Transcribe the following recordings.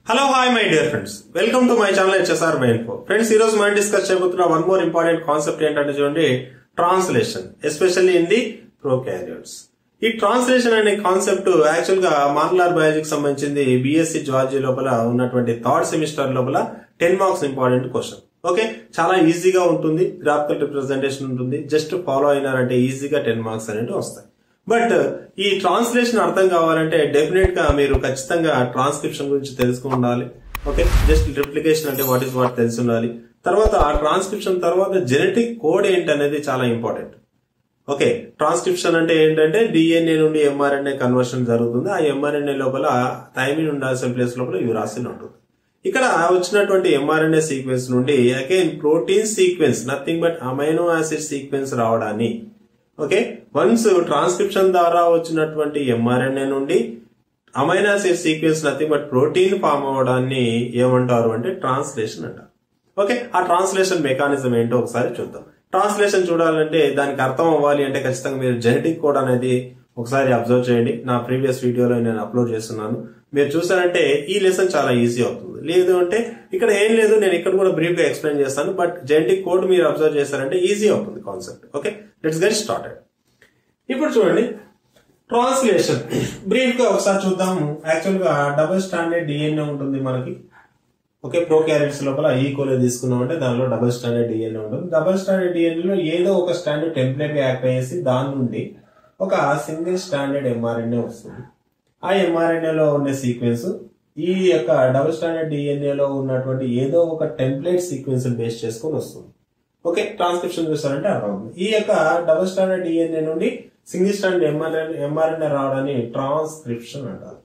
hello hi my dear friends welcome to my channel HSR my info friends ఈ రోజు మనం discuss చేయబోతున్న one more important concept ఏంటంటే చూడండి translation especially in the prokaryotes ఈ translation అనే కాన్సెప్ట్ యాక్చువల్ గా మార్కులర్ బయాలజీకి సంబంధించింది బీఎస్సీ జార్జీ లోపల ఉన్నటువంటి థర్డ్ సెమిస్టర్ లోపల ten marks important question okay చాలా ఈజీగా ఉంటుంది గ్రాఫికల్ రిప్రజెంటేషన్ ఉంటుంది జస్ట్ ఫాలో అయినారంటే ఈజీగా టెన్ మార్క్స్ అనేవి వస్తాయి బట్ ఈ ట్రాన్స్లేషన్ అర్థం కావాలంటే డెఫినెట్ గా మీరు ఖచ్చితంగా ట్రాన్స్క్రిప్షన్ గురించి తెలుసుకుని ఉండాలి ఓకే జస్ట్ రిప్లికేషన్ అంటే వాట్ ఇస్ వాట్ తెలిసి ఉండాలి తర్వాత ఆ ట్రాన్స్క్రిప్షన్ తర్వాత జెనెటిక్ కోడ్ ఏంటి అనేది చాలా ఇంపార్టెంట్ ఓకే ట్రాన్స్క్రిప్షన్ అంటే ఏంటంటే డిఎన్ఏ నుండి ఎంఆర్ఎన్ఏ కన్వర్షన్ జరుగుతుంది ఆ ఎంఆర్ఎన్ఏ లోపల థైమిన్ ఉండాల్సిన ప్లేస్ లోపల యురాసిన్ ఉంటుంది ఇక్కడ వచ్చినటువంటి ఎంఆర్ఎన్ఏ సీక్వెన్స్ నుండి again protein sequence nothing but amino acid sequence రావడాన్ని ఓకే వన్స్ ట్రాన్స్క్రిప్షన్ ద్వారా వచ్చినటువంటి ఎంఆర్ఎన్ఏ నుండి amino acid sequence nothing but protein form అవడాన్ని ఏమంటారు అంటే ట్రాన్స్లేషన్ అంటారు ఓకే ఆ ట్రాన్స్లేషన్ మెకానిజం ఏంటో ఒకసారి చూద్దాం ట్రాన్స్లేషన్ చూడాలంటే దానికి అర్థం అవ్వాలి అంటే ఖచ్చితంగా మీరు జెనెటిక్ కోడ్ అనేది ఒకసారి అబ్జర్వ్ చేయండి నా ప్రీవియస్ వీడియోలో నేను అప్లోడ్ చేస్తున్నాను మీరు చూసారంటే ఈ లెసన్ చాలా ఈజీ అవుతుంది లేదు అంటే ఇక్కడ ఏం లేదు నేను ఇక్కడ కూడా బ్రీఫ్ గా ఎక్స్ప్లెయిన్ చేస్తాను బట్ జెనెటిక్ కోడ్ మీరు అబ్జర్వ్ చేశారంటే ఈజీ అవుతుంది concept okay let's get started ఇప్పుడు చూడండి ట్రాన్స్లేషన్ బ్రీఫ్ గా ఒకసారి చూద్దాము యాక్చువల్ గా డబుల్ స్టాండర్డ్ డిఎన్ఏ ఉంటుంది మనకి ఓకే ప్రో క్యారెట్స్ లోపల ఈకోలే తీసుకున్నామంటే దానిలో డబుల్ స్టాండర్డ్ డిఎన్ఏ ఉంటుంది డబుల్ స్టాండర్డ్ డిఎన్ఏ లో ఏదో ఒక స్టాండర్డ్ టెంప్లెట్ గా యాక్ట్ అయ్యేసి దాని నుండి ఒక సింగిల్ స్టాండర్డ్ ఎంఆర్ఎన్ఏ వస్తుంది ఆ ఎంఆర్ఎన్ఏ లో ఉన్న సీక్వెన్స్ ఈ యొక్క డబుల్ స్టాండర్డ్ డిఎన్ఏ లో ఉన్నటువంటి ఏదో ఒక టెంప్లెట్ సీక్వెన్స్ బేస్ చేసుకొని వస్తుంది ఓకే ట్రాన్స్క్రిప్షన్ చూసారంటే అర్థం అవుతుంది ఈ యొక్క డబుల్ స్టాండర్డ్ డిఎన్ఏ నుండి సింగిల్ స్టాండర్డ్ ఎంఆర్ఎన్ ఎంఆర్ఎన్ఏ రావడాన్ని ట్రాన్స్క్రిప్షన్ అంటారు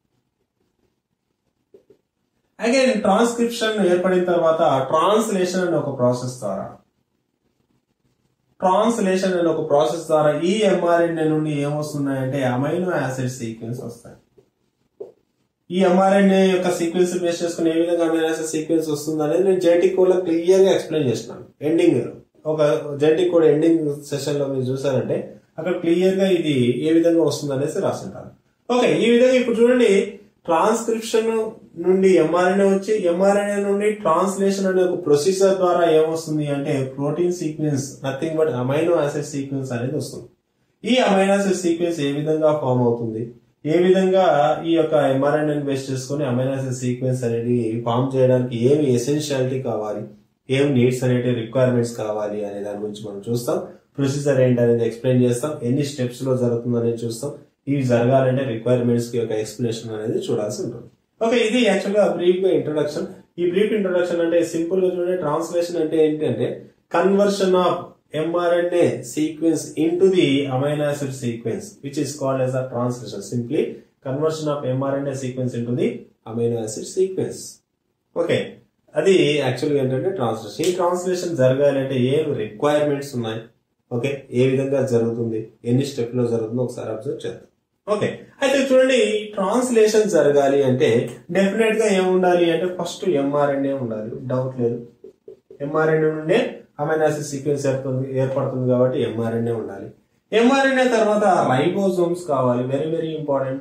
అగైన్ ట్రాన్స్క్రిప్షన్ ఏర్పడిన తర్వాత ట్రాన్స్లేషన్ అనే ఒక ప్రాసెస్ ద్వారా ట్రాన్స్లేషన్ అనే ఒక ప్రాసెస్ ద్వారా ఈ ఎంఆర్ఎన్ఏ నుండి ఏమొస్తున్నాయంటే అమైనో యాసిడ్ సీక్వెన్స్ వస్తాయి ఈ ఎంఆర్ఎన్ఏ యొక్క సీక్వెన్స్ బేస్ చేసుకుని ఏ విధంగా అమైనో యాసిడ్ సీక్వెన్స్ వస్తుంది అనేది నేను జెనెటిక్ కోడ్ లో క్లియర్ గా ఎక్స్ప్లెయిన్ చేస్తున్నాను ఎండింగ్ ఒక జెనెటిక్ కోడ్ ఎండింగ్ సెషన్ లో మీరు చూసారంటే అక్కడ క్లియర్ గా ఇది ఏ విధంగా వస్తుంది అనేసి రాసింటారు ఓకే ఈ విధంగా ఇప్పుడు చూడండి ట్రాన్స్క్రిప్షన్ నుండి ఎంఆర్ఎన్ఏ వచ్చి ఎంఆర్ఎన్ఏ నుండి ట్రాన్స్లేషన్ అనే ఒక ప్రొసీజర్ ద్వారా ఏమొస్తుంది అంటే protein sequence nothing but amino acid sequence అనేది వస్తుంది ఈ అమైనో యాసిడ్ సీక్వెన్స్ ఏ విధంగా ఫామ్ అవుతుంది ఏ విధంగా ఈ యొక్క ఎంఆర్ఎన్ఏ బేస్ చేసుకుని అమైనో యాసిడ్ సీక్వెన్స్ అనేది ఫామ్ చేయడానికి ఏమి ఎసెన్షియాలిటీ కావాలి ఏం నీడ్స్ అనేటి రిక్వైర్మెంట్స్ కావాలి అనే దాని గురించి మనం చూస్తాం ప్రొసీజర్ ఏంటి అనేది ఎక్స్ప్లెయిన్ చేస్తాం ఎన్ని స్టెప్స్ లో జరుగుతుంది అనేది చూస్తాం ఇవి జరగాలంటే రిక్వైర్మెంట్స్ కి యొక్క ఎక్స్ప్లెనేషన్ అనేది చూడాల్సి ఉంటుంది ఓకే ఇది యాక్చువల్ గా బ్రీఫ్ గా ఇంట్రొడక్షన్ ఈ బ్రీఫ్ ఇంట్రొడక్షన్ అంటే సింపుల్ గా చూడండి ట్రాన్స్లేషన్ అంటే ఏంటంటే conversion of mRNA sequence into the amino acid sequence which is called as a translation simply conversion of mRNA sequence into the amino acid sequence okay అది యాక్చువల్గా ఏంటంటే translation ఈ translation జరగాలంటే ఏ రిక్వైర్మెంట్స్ ఉన్నాయి ఓకే ఏ విధంగా జరుగుతుంది ఎన్ని స్టెప్ లో జరుగుతుందో ఒకసారి అబ్జర్వ్ చేద్దాం ఓకే అయితే చూడండి ట్రాన్స్లేషన్ జరగాలి అంటే డెఫినెట్ గా ఏముండాలి అంటే ఫస్ట్ ఎంఆర్ఎన్ఏ ఉండాలి డౌట్ లేదు ఎంఆర్ఎన్ఏ నుండే అమైనాసిడ్ సీక్వెన్స్ ఏర్పడుతుంది ఏర్పడుతుంది కాబట్టి ఎంఆర్ఎన్ఏ ఉండాలి ఎంఆర్ఎన్ఏ తర్వాత రైబోజోమ్స్ కావాలి వెరీ వెరీ ఇంపార్టెంట్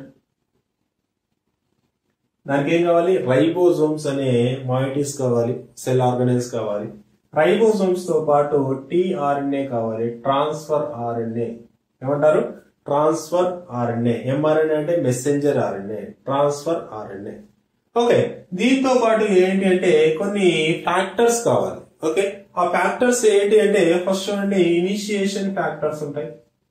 దానికి ఏం కావాలి రైబోజోమ్స్ అనే మాయిటీస్ కావాలి సెల్ ఆర్గనైజ్ కావాలి రైబోజోమ్స్ తో పాటు టీఆర్ఎన్ఏ కావాలి ట్రాన్స్ఫర్ ఆర్ఎన్ఏ ఏమంటారు ట్రాన్స్ఫర్ ఆర్ఎన్ఏ ఎంఆర్ఎన్ఏ అంటే messenger RNA transfer RNA okay దీంతో పాటు ఏంటి అంటే కొన్ని ఫ్యాక్టర్స్ కావాలి ఓకే ఆ ఫ్యాక్టర్స్ ఏంటి అంటే ఫస్ట్ చూడండి ఇనిషియేషన్ ఫ్యాక్టర్స్ ఉంటాయి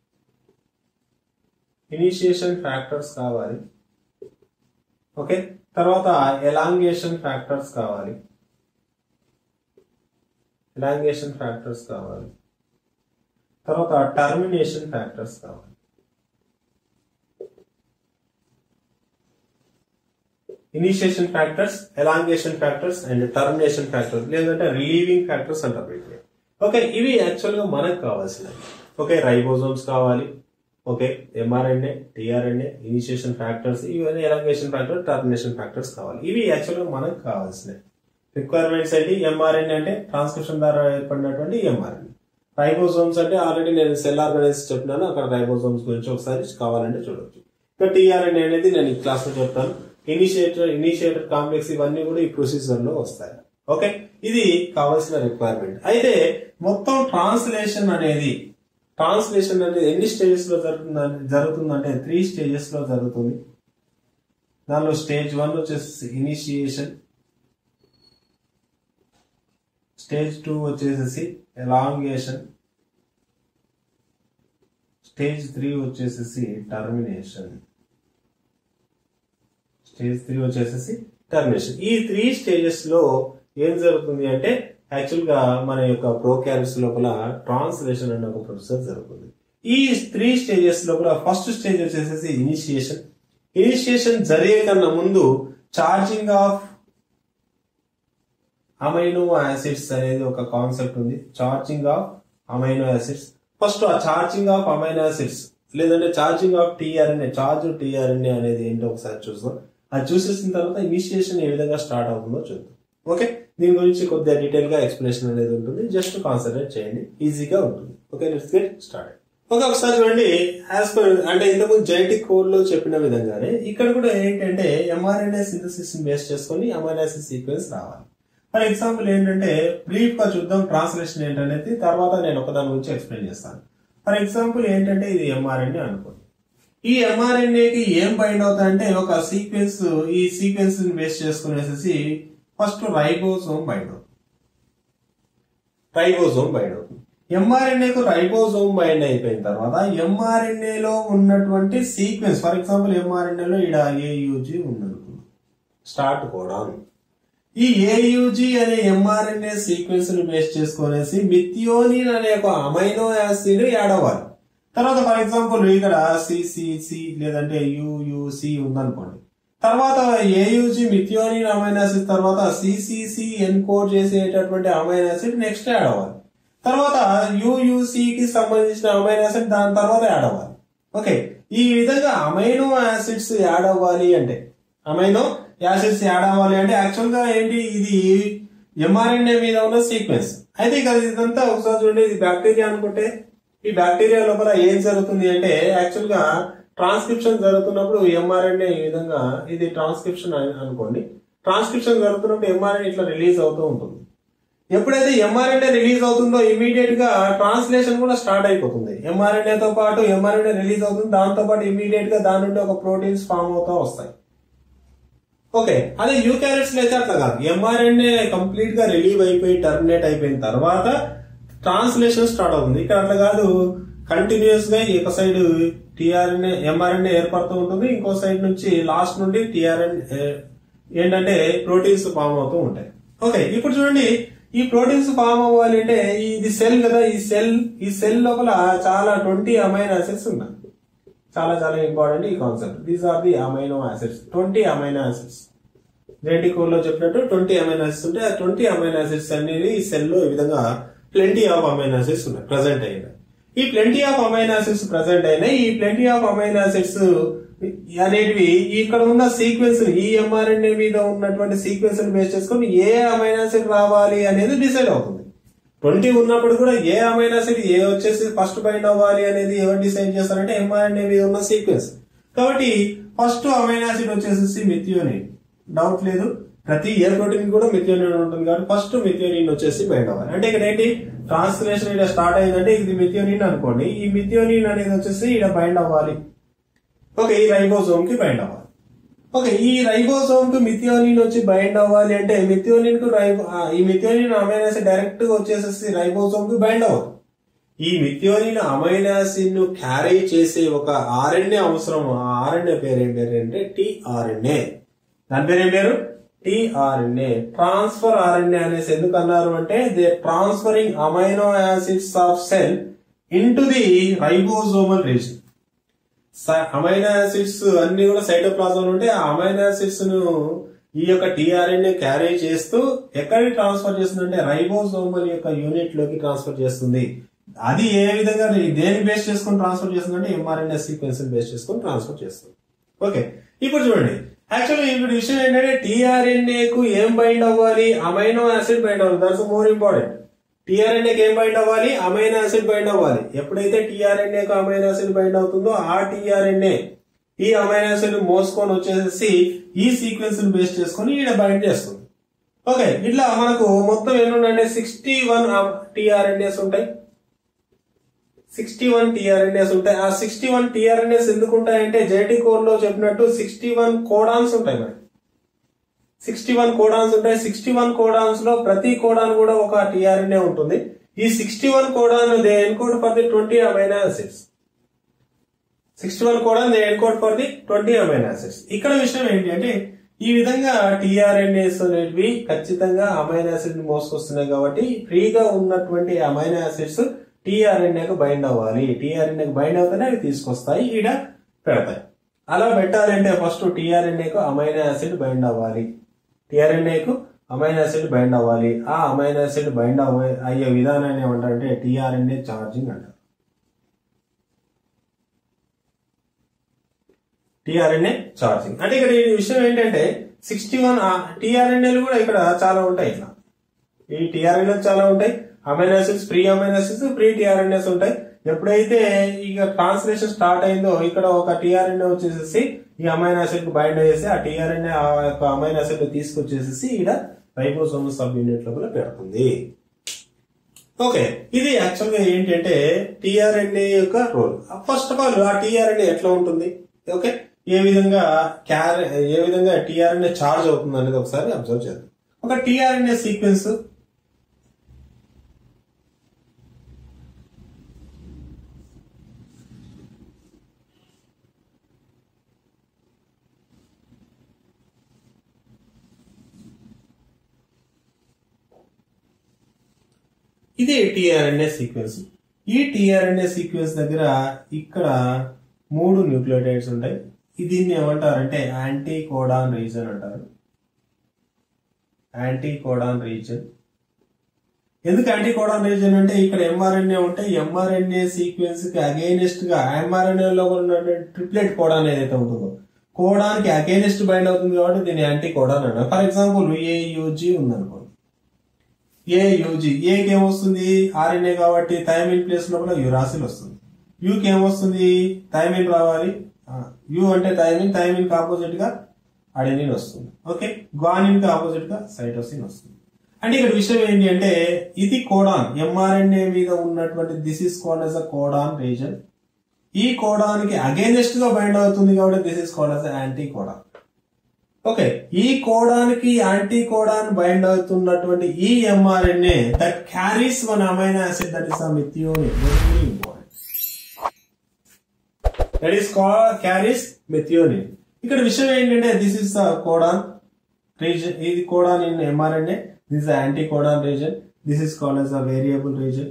ఇనిషియేషన్ ఫ్యాక్టర్స్ కావాలి ఓకే తర్వాత ఎలాంగేషన్ ఫ్యాక్టర్స్ కావాలి ఎలాంగేషన్ ఫ్యాక్టర్స్ కావాలి తర్వాత టర్మినేషన్ ఫ్యాక్టర్స్ కావాలి initiation factors elongation factors and termination factors లేదంటే రిలీవింగ్ ఫ్యాక్టర్స్ అంటారు వీటిని ఓకే ఇవి యాక్చువల్ గా మనకు కావాల్సినవి ఓకే రైబోజోమ్స్ కావాలి okay mRNA tRNA initiation factors ఇవన్నీ ఎలాంగేషన్ ఫ్యాక్టర్ టర్మినేషన్ ఫ్యాక్టర్స్ కావాలి ఇవి యాక్చువల్ గా మనకు కావాల్సినవి రిక్వైర్మెంట్స్ ఏంటి ఎంఆర్ఎన్ఏ అంటే ట్రాన్స్క్రిప్షన్ ద్వారా ఏర్పడినటువంటి ఎంఆర్ఎన్ఏ రైబోజోమ్స్ అంటే ఆల్రెడీ నేను సెల్ ఆర్గనైజ్ చెప్పినాను అక్కడ రైబోజోమ్స్ గురించి ఒకసారి కావాలంటే చూడొచ్చు ఇక టీఆర్ఎన్ఏ అనేది నేను ఈ క్లాస్ లో చెప్తాను ఇనిషియేటర్ ఇనిషియేటర్ కాంప్లెక్స్ ఇవన్నీ కూడా ఈ ప్రొసీజర్ లో వస్తాయి ఓకే ఇది కావాల్సిన రిక్వైర్మెంట్ అయితే మొత్తం ట్రాన్స్లేషన్ అనేది ట్రాన్స్లేషన్ అనేది ఎన్ని స్టేజెస్ లో జరుగుతుంది జరుగుతుందంటే త్రీ స్టేజెస్ లో జరుగుతుంది దానిలో స్టేజ్ వన్ వచ్చేసి ఇనిషియేషన్ స్టేజ్ టూ వచ్చేసేసి ఎలాంగేషన్ స్టేజ్ త్రీ వచ్చేసేసి టర్మినేషన్ స్టేజ్ త్రీ వచ్చేసేసి టర్మినేషన్ ఈ త్రీ స్టేజెస్ లో ఏం జరుగుతుంది అంటే యాక్చువల్ గా మన యొక్క ప్రోకారిస్ లోపల ట్రాన్స్లేషన్ అనే ఒక ప్రొసెస్ జరుగుతుంది ఈ త్రీ స్టేజెస్ లోపల ఫస్ట్ స్టేజ్ వచ్చేసేసి ఇనిషియేషన్ ఇనిషియేషన్ జరిగే కన్నా ముందు చార్జింగ్ ఆఫ్ అమైనో యాసిడ్స్ అనేది ఒక కాన్సెప్ట్ ఉంది charging of amino acids first ఆ చార్జింగ్ ఆఫ్ అమైనో యాసిడ్స్ లేదంటే charging of tRNA charge tRNA అనేది ఏంటో ఒకసారి చూద్దాం అది చూసేసిన తర్వాత ఇనిషియేషన్ ఏ విధంగా స్టార్ట్ అవుతుందో చూద్దాం ఓకే దీని గురించి కొద్దిగా డీటెయిల్ గా ఎక్స్ప్లెనేషన్ అనేది ఉంటుంది జస్ట్ కాన్సన్ట్రేట్ చేయండి ఈజీగా ఉంటుంది okay let's get start okay ఒకసారి చూడండి యాజ్ పర్ అంటే ఇంతకుముందు జెనెటిక్ కోడ్ లో చెప్పిన విధంగానే ఇక్కడ కూడా ఏంటంటే ఎంఆర్ఎన్ఏ సింథసిస్ బేస్ చేసుకొని ఎంఆర్ఎన్ఏ సీక్వెన్స్ రావాలి ఫర్ ఎగ్జాంపుల్ ఏంటంటే బ్రీఫ్ గా చూద్దాం ట్రాన్స్లేషన్ ఏంటనేది తర్వాత నేను ఒక దాని గురించి ఎక్స్ప్లెయిన్ చేస్తాను ఫర్ ఎగ్జాంపుల్ ఏంటంటే ఇది ఎంఆర్ఎన్ఏ అనుకోండి ఈ ఎంఆర్ఎన్ఏకి ఏం బైండ్ అవుతాయంటే ఒక సీక్వెన్స్ ఈ సీక్వెన్స్ బేస్ చేసుకునేసి ఫస్ట్ రైబోజోమ్ బైండ్ అవుతుంది రైబోజోమ్ బైండ్ అవుతుంది ఎంఆర్ఎన్ఏకు రైబోజోమ్ బైండ్ అయిపోయిన తర్వాత ఎంఆర్ఎన్ఏ లో ఉన్నటువంటి సీక్వెన్స్ ఫర్ ఎగ్జాంపుల్ ఎంఆర్ఎన్ఏ లో ఇక్కడ ఏయుజీ ఉందనుకుందాం స్టార్ట్ కూడా ఈ ఏయుజీ అనే ఎంఆర్ఎన్ఏ సీక్వెన్స్ ని బేస్ చేసుకునేసి మిథియోనిన్ అనే ఒక అమైనో యాసిడ్ యాడ్ అవ్వాలి తర్వాత ఫర్ ఎగ్జాంపుల్ ఇక్కడ సిసిసి లేదంటే యుయుసి ఉందనుకోండి తర్వాత ఏయుజీ మిథియోనిన్ అమైనో యాసిడ్ తర్వాత సిసిసి ఎన్కోడ్ చేసేటటువంటి అమైనో యాసిడ్ నెక్స్ట్ యాడ్ అవ్వాలి తర్వాత యుయుసి కి సంబంధించిన అమైనో యాసిడ్ దాని తర్వాత యాడ్ అవ్వాలి ఓకే ఈ విధంగా అమైనో యాసిడ్స్ యాడ్ అవ్వాలి అంటే అమైనో యాసిడ్స్ యాడ్ అవ్వాలి అంటే యాక్చువల్ గా ఏంటి ఇది ఎంఆర్ఎన్ఏ మీద ఉన్న సీక్వెన్స్ అయితే ఇక ఇదంతా ఒకసారి చూడండి ఇది బ్యాక్టీరియా అనుకుంటే ఈ బ్యాక్టీరియా లోపల ఏం జరుగుతుంది అంటే యాక్చువల్ గా ట్రాన్స్క్రిప్షన్ జరుగుతున్నప్పుడు ఎంఆర్ఎన్ఏ ఈ విధంగా ఇది ట్రాన్స్క్రిప్షన్ అనుకోండి ట్రాన్స్క్రిప్షన్ జరుగుతున్నప్పుడు ఎంఆర్ఎన్ఏ ఇట్లా రిలీజ్ అవుతూ ఉంటుంది ఎప్పుడైతే ఎంఆర్ఎన్ఏ రిలీజ్ అవుతుందో ఇమీడియట్ గా ట్రాన్స్లేషన్ కూడా స్టార్ట్ అయిపోతుంది ఎంఆర్ఎన్ఏ తో పాటు ఎంఆర్ఎన్ఏ రిలీజ్ అవుతుంది దాంతో పాటు ఇమీడియట్ గా దాని నుండి ఒక ప్రోటీన్స్ ఫామ్ అవుతూ వస్తాయి ఓకే అదే యూకారిట్స్ లో అయితే అట్లా కాదు ఎంఆర్ఎన్ఏ కంప్లీట్ గా రిలీవ్ అయిపోయి టర్మినేట్ అయిపోయిన తర్వాత ట్రాన్స్లేషన్ స్టార్ట్ అవుతుంది ఇక్కడ అట్లా కాదు కంటిన్యూస్ గా ఒక సైడ్ టిఆర్ఎన్ఏ ఎంఆర్ఎన్ఏ ఏర్పడుతూ ఉంటుంది ఇంకో సైడ్ నుంచి లాస్ట్ నుండి టిఆర్ఎన్ ఏంటంటే ప్రోటీన్స్ ఫామ్ అవుతూ ఉంటాయి ఓకే ఇప్పుడు చూడండి ఈ ప్రోటీన్స్ ఫామ్ అవ్వాలి అంటే ఇది సెల్ కదా ఈ సెల్ ఈ సెల్ లోపల చాలా ట్వంటీ అమైనో యాసిడ్స్ ఉన్నాయి చాలా చాలా ఇంపార్టెంట్ ఈ concept these are the amino acids twenty amino acids genetic code లో చెప్పినట్టు ట్వంటీ అమైనో యాసిడ్స్ ఉంటే ఆ ట్వంటీ అమైనో యాసిడ్స్ అనేది ఈ సెల్ లో ఈ విధంగా ప్లెంటీ ఆఫ్ అమైనో యాసిడ్స్ ఉన్నాయి ప్రజెంట్ అయినాయి ఈ plenty of amino acids present అయినాయి ఈ ప్లెంటీ ఆఫ్ అమైనో యాసిడ్స్ అనేటివి ఇక్కడ ఉన్న సీక్వెన్స్ ఈ ఎంఆర్ఎన్ఏ మీద ఉన్నటువంటి సీక్వెన్స్ బేస్ చేసుకొని ఏ అమైనో యాసిడ్ రావాలి అనేది డిసైడ్ అవుతుంది ట్వంటీ ఉన్నప్పుడు కూడా ఏ అమైనో యాసిడ్ ఏ వచ్చేసి ఫస్ట్ బైండ్ అవ్వాలి అనేది ఎవరు డిసైడ్ చేస్తారంటే ఎంఆర్ఎన్ఏ మీద ఉన్న సీక్వెన్స్ కాబట్టి ఫస్ట్ అమైనో యాసిడ్ వచ్చేసి మిథియోనిన్ డౌట్ లేదు ప్రతి ఏ ప్రోటీన్ కూడా మిథియోనిన్ ఉంటుంది కాబట్టి ఫస్ట్ మిథియోనిన్ వచ్చేసి బైండ్ అవ్వాలి అంటే ఇక్కడ ఏంటి ట్రాన్స్లేషన్ ఇక్కడ స్టార్ట్ అయిందంటే ఇది మిథియోనిన్ అనుకోండి ఈ మిథియోనిన్ అనేది వచ్చేసి ఇక్కడ బైండ్ అవ్వాలి ఓకే ఈ రైబోజోమ్ కి బైండ్ అవ్వాలి ఓకే ఈ రైబోసోమ్ కు మిథియోనిన్ వచ్చి బైండ్ అవ్వాలి అంటే మిథియోనిన్ కు రైబో ఆ, ఈ మిథియోనిన్ అమైనాసి డైరెక్ట్ గా వచ్చేసేసి రైబోసోమ్ కు బైండ్ అవ్వదు ఈ మిథియోనిన్ అమైనాసిడ్ ను క్యారీ చేసే ఒక ఆర్ఎన్ఏ అవసరం ఆ ఆర్ఎన్ఏ పేరు ఏం పేరు అంటే టిఆర్ఎన్ఏ దాని పేరు ఏం పేరు టిఆర్ఎన్ఏ ట్రాన్స్ఫర్ ఆర్ఎన్ఏ అనేసి ఎందుకు అన్నారు అంటే they transferring amino acids of cell into the ribosomal region amino acids అన్ని కూడా సైటోప్లాజం ఉంటే ఆ అమైనో యాసిడ్స్ ను ఈ యొక్క టిఆర్ఎన్ఏ క్యారీ చేస్తూ ఎక్కడికి ట్రాన్స్ఫర్ చేస్తుందంటే రైబోసోమల్ యొక్క యూనిట్ లోకి ట్రాన్స్ఫర్ చేస్తుంది అది ఏ విధంగా దేని బేస్ చేసుకొని ట్రాన్స్ఫర్ చేస్తుందంటే ఎంఆర్ఎన్ఏ సీక్వెన్స్ బేస్ చేసుకొని ట్రాన్స్ఫర్ చేస్తుంది ఓకే ఇప్పుడు చూడండి యాక్చువల్లీ ఇప్పుడు విషయం ఏంటంటే టిఆర్ఎన్ఏ కు ఏం బైండ్ అవ్వాలి అమైనో యాసిడ్ బైండ్ అవ్వాలి దట్స్ మోర్ ఇంపార్టెంట్ టిఆర్ఎన్ఏకి ఏం బైండ్ అవ్వాలి అమైనో యాసిడ్ బైండ్ అవ్వాలి ఎప్పుడైతే టిఆర్ఎన్ఏ కు అమైనో యాసిడ్ బైండ్ అవుతుందో ఆ టిఆర్ఎన్ఏ ఈ అమైనో యాసిడ్ మోసుకొని వచ్చేసి ఈ సీక్వెన్స్ ని బేస్ చేసుకొని ఈడ బైండ్ చేస్తుంది ఓకే ఇట్లా మనకు మొత్తం ఎన్ని ఉన్నాయంటే సిక్స్టీ వన్ టీఆర్ఎన్ఏస్ ఉంటాయి సిక్స్టీ వన్ టీఆర్ఎన్ఏస్ ఉంటాయి ఆ సిక్స్టీ వన్ టీఆర్ఎన్ఏస్ ఎందుకు ఉంటాయంటే జెనెటిక్ కోడ్ లో చెప్పినట్టు సిక్స్టీ వన్ కోడాన్స్ ఉంటాయి మరి సిక్స్టీ వన్ కోడాన్స్ ఉంటాయి సిక్స్టీ వన్ కోడాన్స్ లో ప్రతి కోడాన్ కూడా ఒక టీఆర్ఎన్ఏ ఉంటుంది ఈ sixty one codon they encode for the twenty amino acids sixty one codon they encode for the twenty amino acids ఇక్కడ విషయం ఏంటి అంటే ఈ విధంగా టీఆర్ఎన్ఏస్ అనేవి ఖచ్చితంగా అమైనో యాసిడ్ ని మోసుకొస్తున్నాయి కాబట్టి ఫ్రీగా ఉన్నటువంటి అమైనో యాసిడ్స్ టీఆర్ఎన్ఏకు బైండ్ అవ్వాలి టీఆర్ఎన్ఏకు బైండ్ అవుతానే అవి తీసుకొస్తాయి ఈడ పెడతాయి అలా పెట్టాలంటే ఫస్ట్ టీఆర్ఎన్ఏకు అమైనో యాసిడ్ బైండ్ అవ్వాలి టీఆర్ఎన్ఏకు అమైనో యాసిడ్ బైండ్ అవ్వాలి ఆ అమైనో యాసిడ్ బైండ్ అవ్వే అయ్యే విధానాన్ని ఏమంటారంటే టీఆర్ఎన్ఏ ఛార్జింగ్ అంటారు టీఆర్ఎన్ఏ ఛార్జింగ్ అంటే ఇక్కడ ఈ విషయం ఏంటంటే సిక్స్టీ వన్ టీఆర్ఎన్ఏలు కూడా ఇక్కడ చాలా ఉంటాయి ఇట్లా ఈ టీఆర్ఎన్ఏ చాలా ఉంటాయి amino acids free amino acids free tRNAs ఉంటాయి ఎప్పుడైతే ఇక ట్రాన్స్లేషన్ స్టార్ట్ అయిందో ఇక్కడ ఒక టీఆర్ఎన్ఏ వచ్చేసేసి ఈ అమైనో యాసిడ్ కు బైండ్ అయ్యేసి ఆ టీఆర్ఎన్ఏ ఆ యొక్క అమైనో యాసిడ్ తీసుకొచ్చేసేసి ఇక్కడ రైబోసోమ్ సబ్ యూనిట్ లోపల పెడుతుంది ఓకే ఇది యాక్చువల్ గా ఏంటంటే టీఆర్ఎన్ఏ యొక్క రోల్ ఫస్ట్ ఆఫ్ ఆల్ ఆ టీఆర్ఎన్ఏ ఎట్లా ఉంటుంది ఓకే ఏ విధంగా క్యార్ ఏ విధంగా టీఆర్ఎన్ఏ చార్జ్ అవుతుంది అనేది ఒకసారి అబ్జర్వ్ చేద్దాం ఒక టీఆర్ఎన్ఏ సీక్వెన్స్ ఇది టీఆర్ఎన్ఏ సీక్వెన్స్ ఈ టీఆర్ఎన్ఏ సీక్వెన్స్ దగ్గర ఇక్కడ మూడు న్యూక్లియోటైడ్స్ ఉంటాయి దీన్ని ఏమంటారంటే యాంటీ కోడాన్ రీజన్ అంటారు యాంటీ కోడాన్ రీజన్ ఎందుకు యాంటీ కోడాన్ రీజన్ అంటే ఇక్కడ ఎంఆర్ఎన్ఏ ఉంటే ఎంఆర్ఎన్ఏ సీక్వెన్స్ కి అగైనెస్ట్ గా ఎంఆర్ఎన్ఏ లో ఉన్నటువంటి ట్రిప్లెట్ కోడాన్ ఏదైతే ఉంటుందో కోడాన్ కి అగైనెస్ట్ బైండ్ అవుతుంది కాబట్టి దీన్ని యాంటీ కోడాన్ అంటారు ఫర్ ఎగ్జాంపుల్ ఏయుజీ ఉందనుకోండి ఏ యూజీ ఏకి ఏమొస్తుంది ఆర్ఎన్ఏ కాబట్టి థైమిన్ ప్లేస్ లోపల యురాసిల్ వస్తుంది యూకి ఏమొస్తుంది థైమిన్ రావాలి యు అంటే థైమిన్ థైమిన్ కి ఆపోజిట్ గా అడెనిన్ వస్తుంది ఓకే గ్వానిన్ కి ఆపోజిట్ గా సైటోసిన్ వస్తుంది అంటే ఇక్కడ విషయం ఏంటి అంటే ఇది కోడాన్ ఎంఆర్ఎన్ఏ మీద ఉన్నటువంటి this is called as a codon region ఈ కోడాన్ కి అగేనెస్ట్ గా బైండ్ అవుతుంది కాబట్టి this is called as anticodon okay ఈ కోడానికి యాంటీ కోడాన్ బైండ్ అవుతున్నటువంటి ఈ mRNA that carries one amino acid that is methionine very important that is carries methionine ఇక్కడ విషయం ఏంటంటే దిస్ ఇస్ కోడాన్ రీజన్ ఇది codon in mRNA this is anticodon region this is called as a variable reason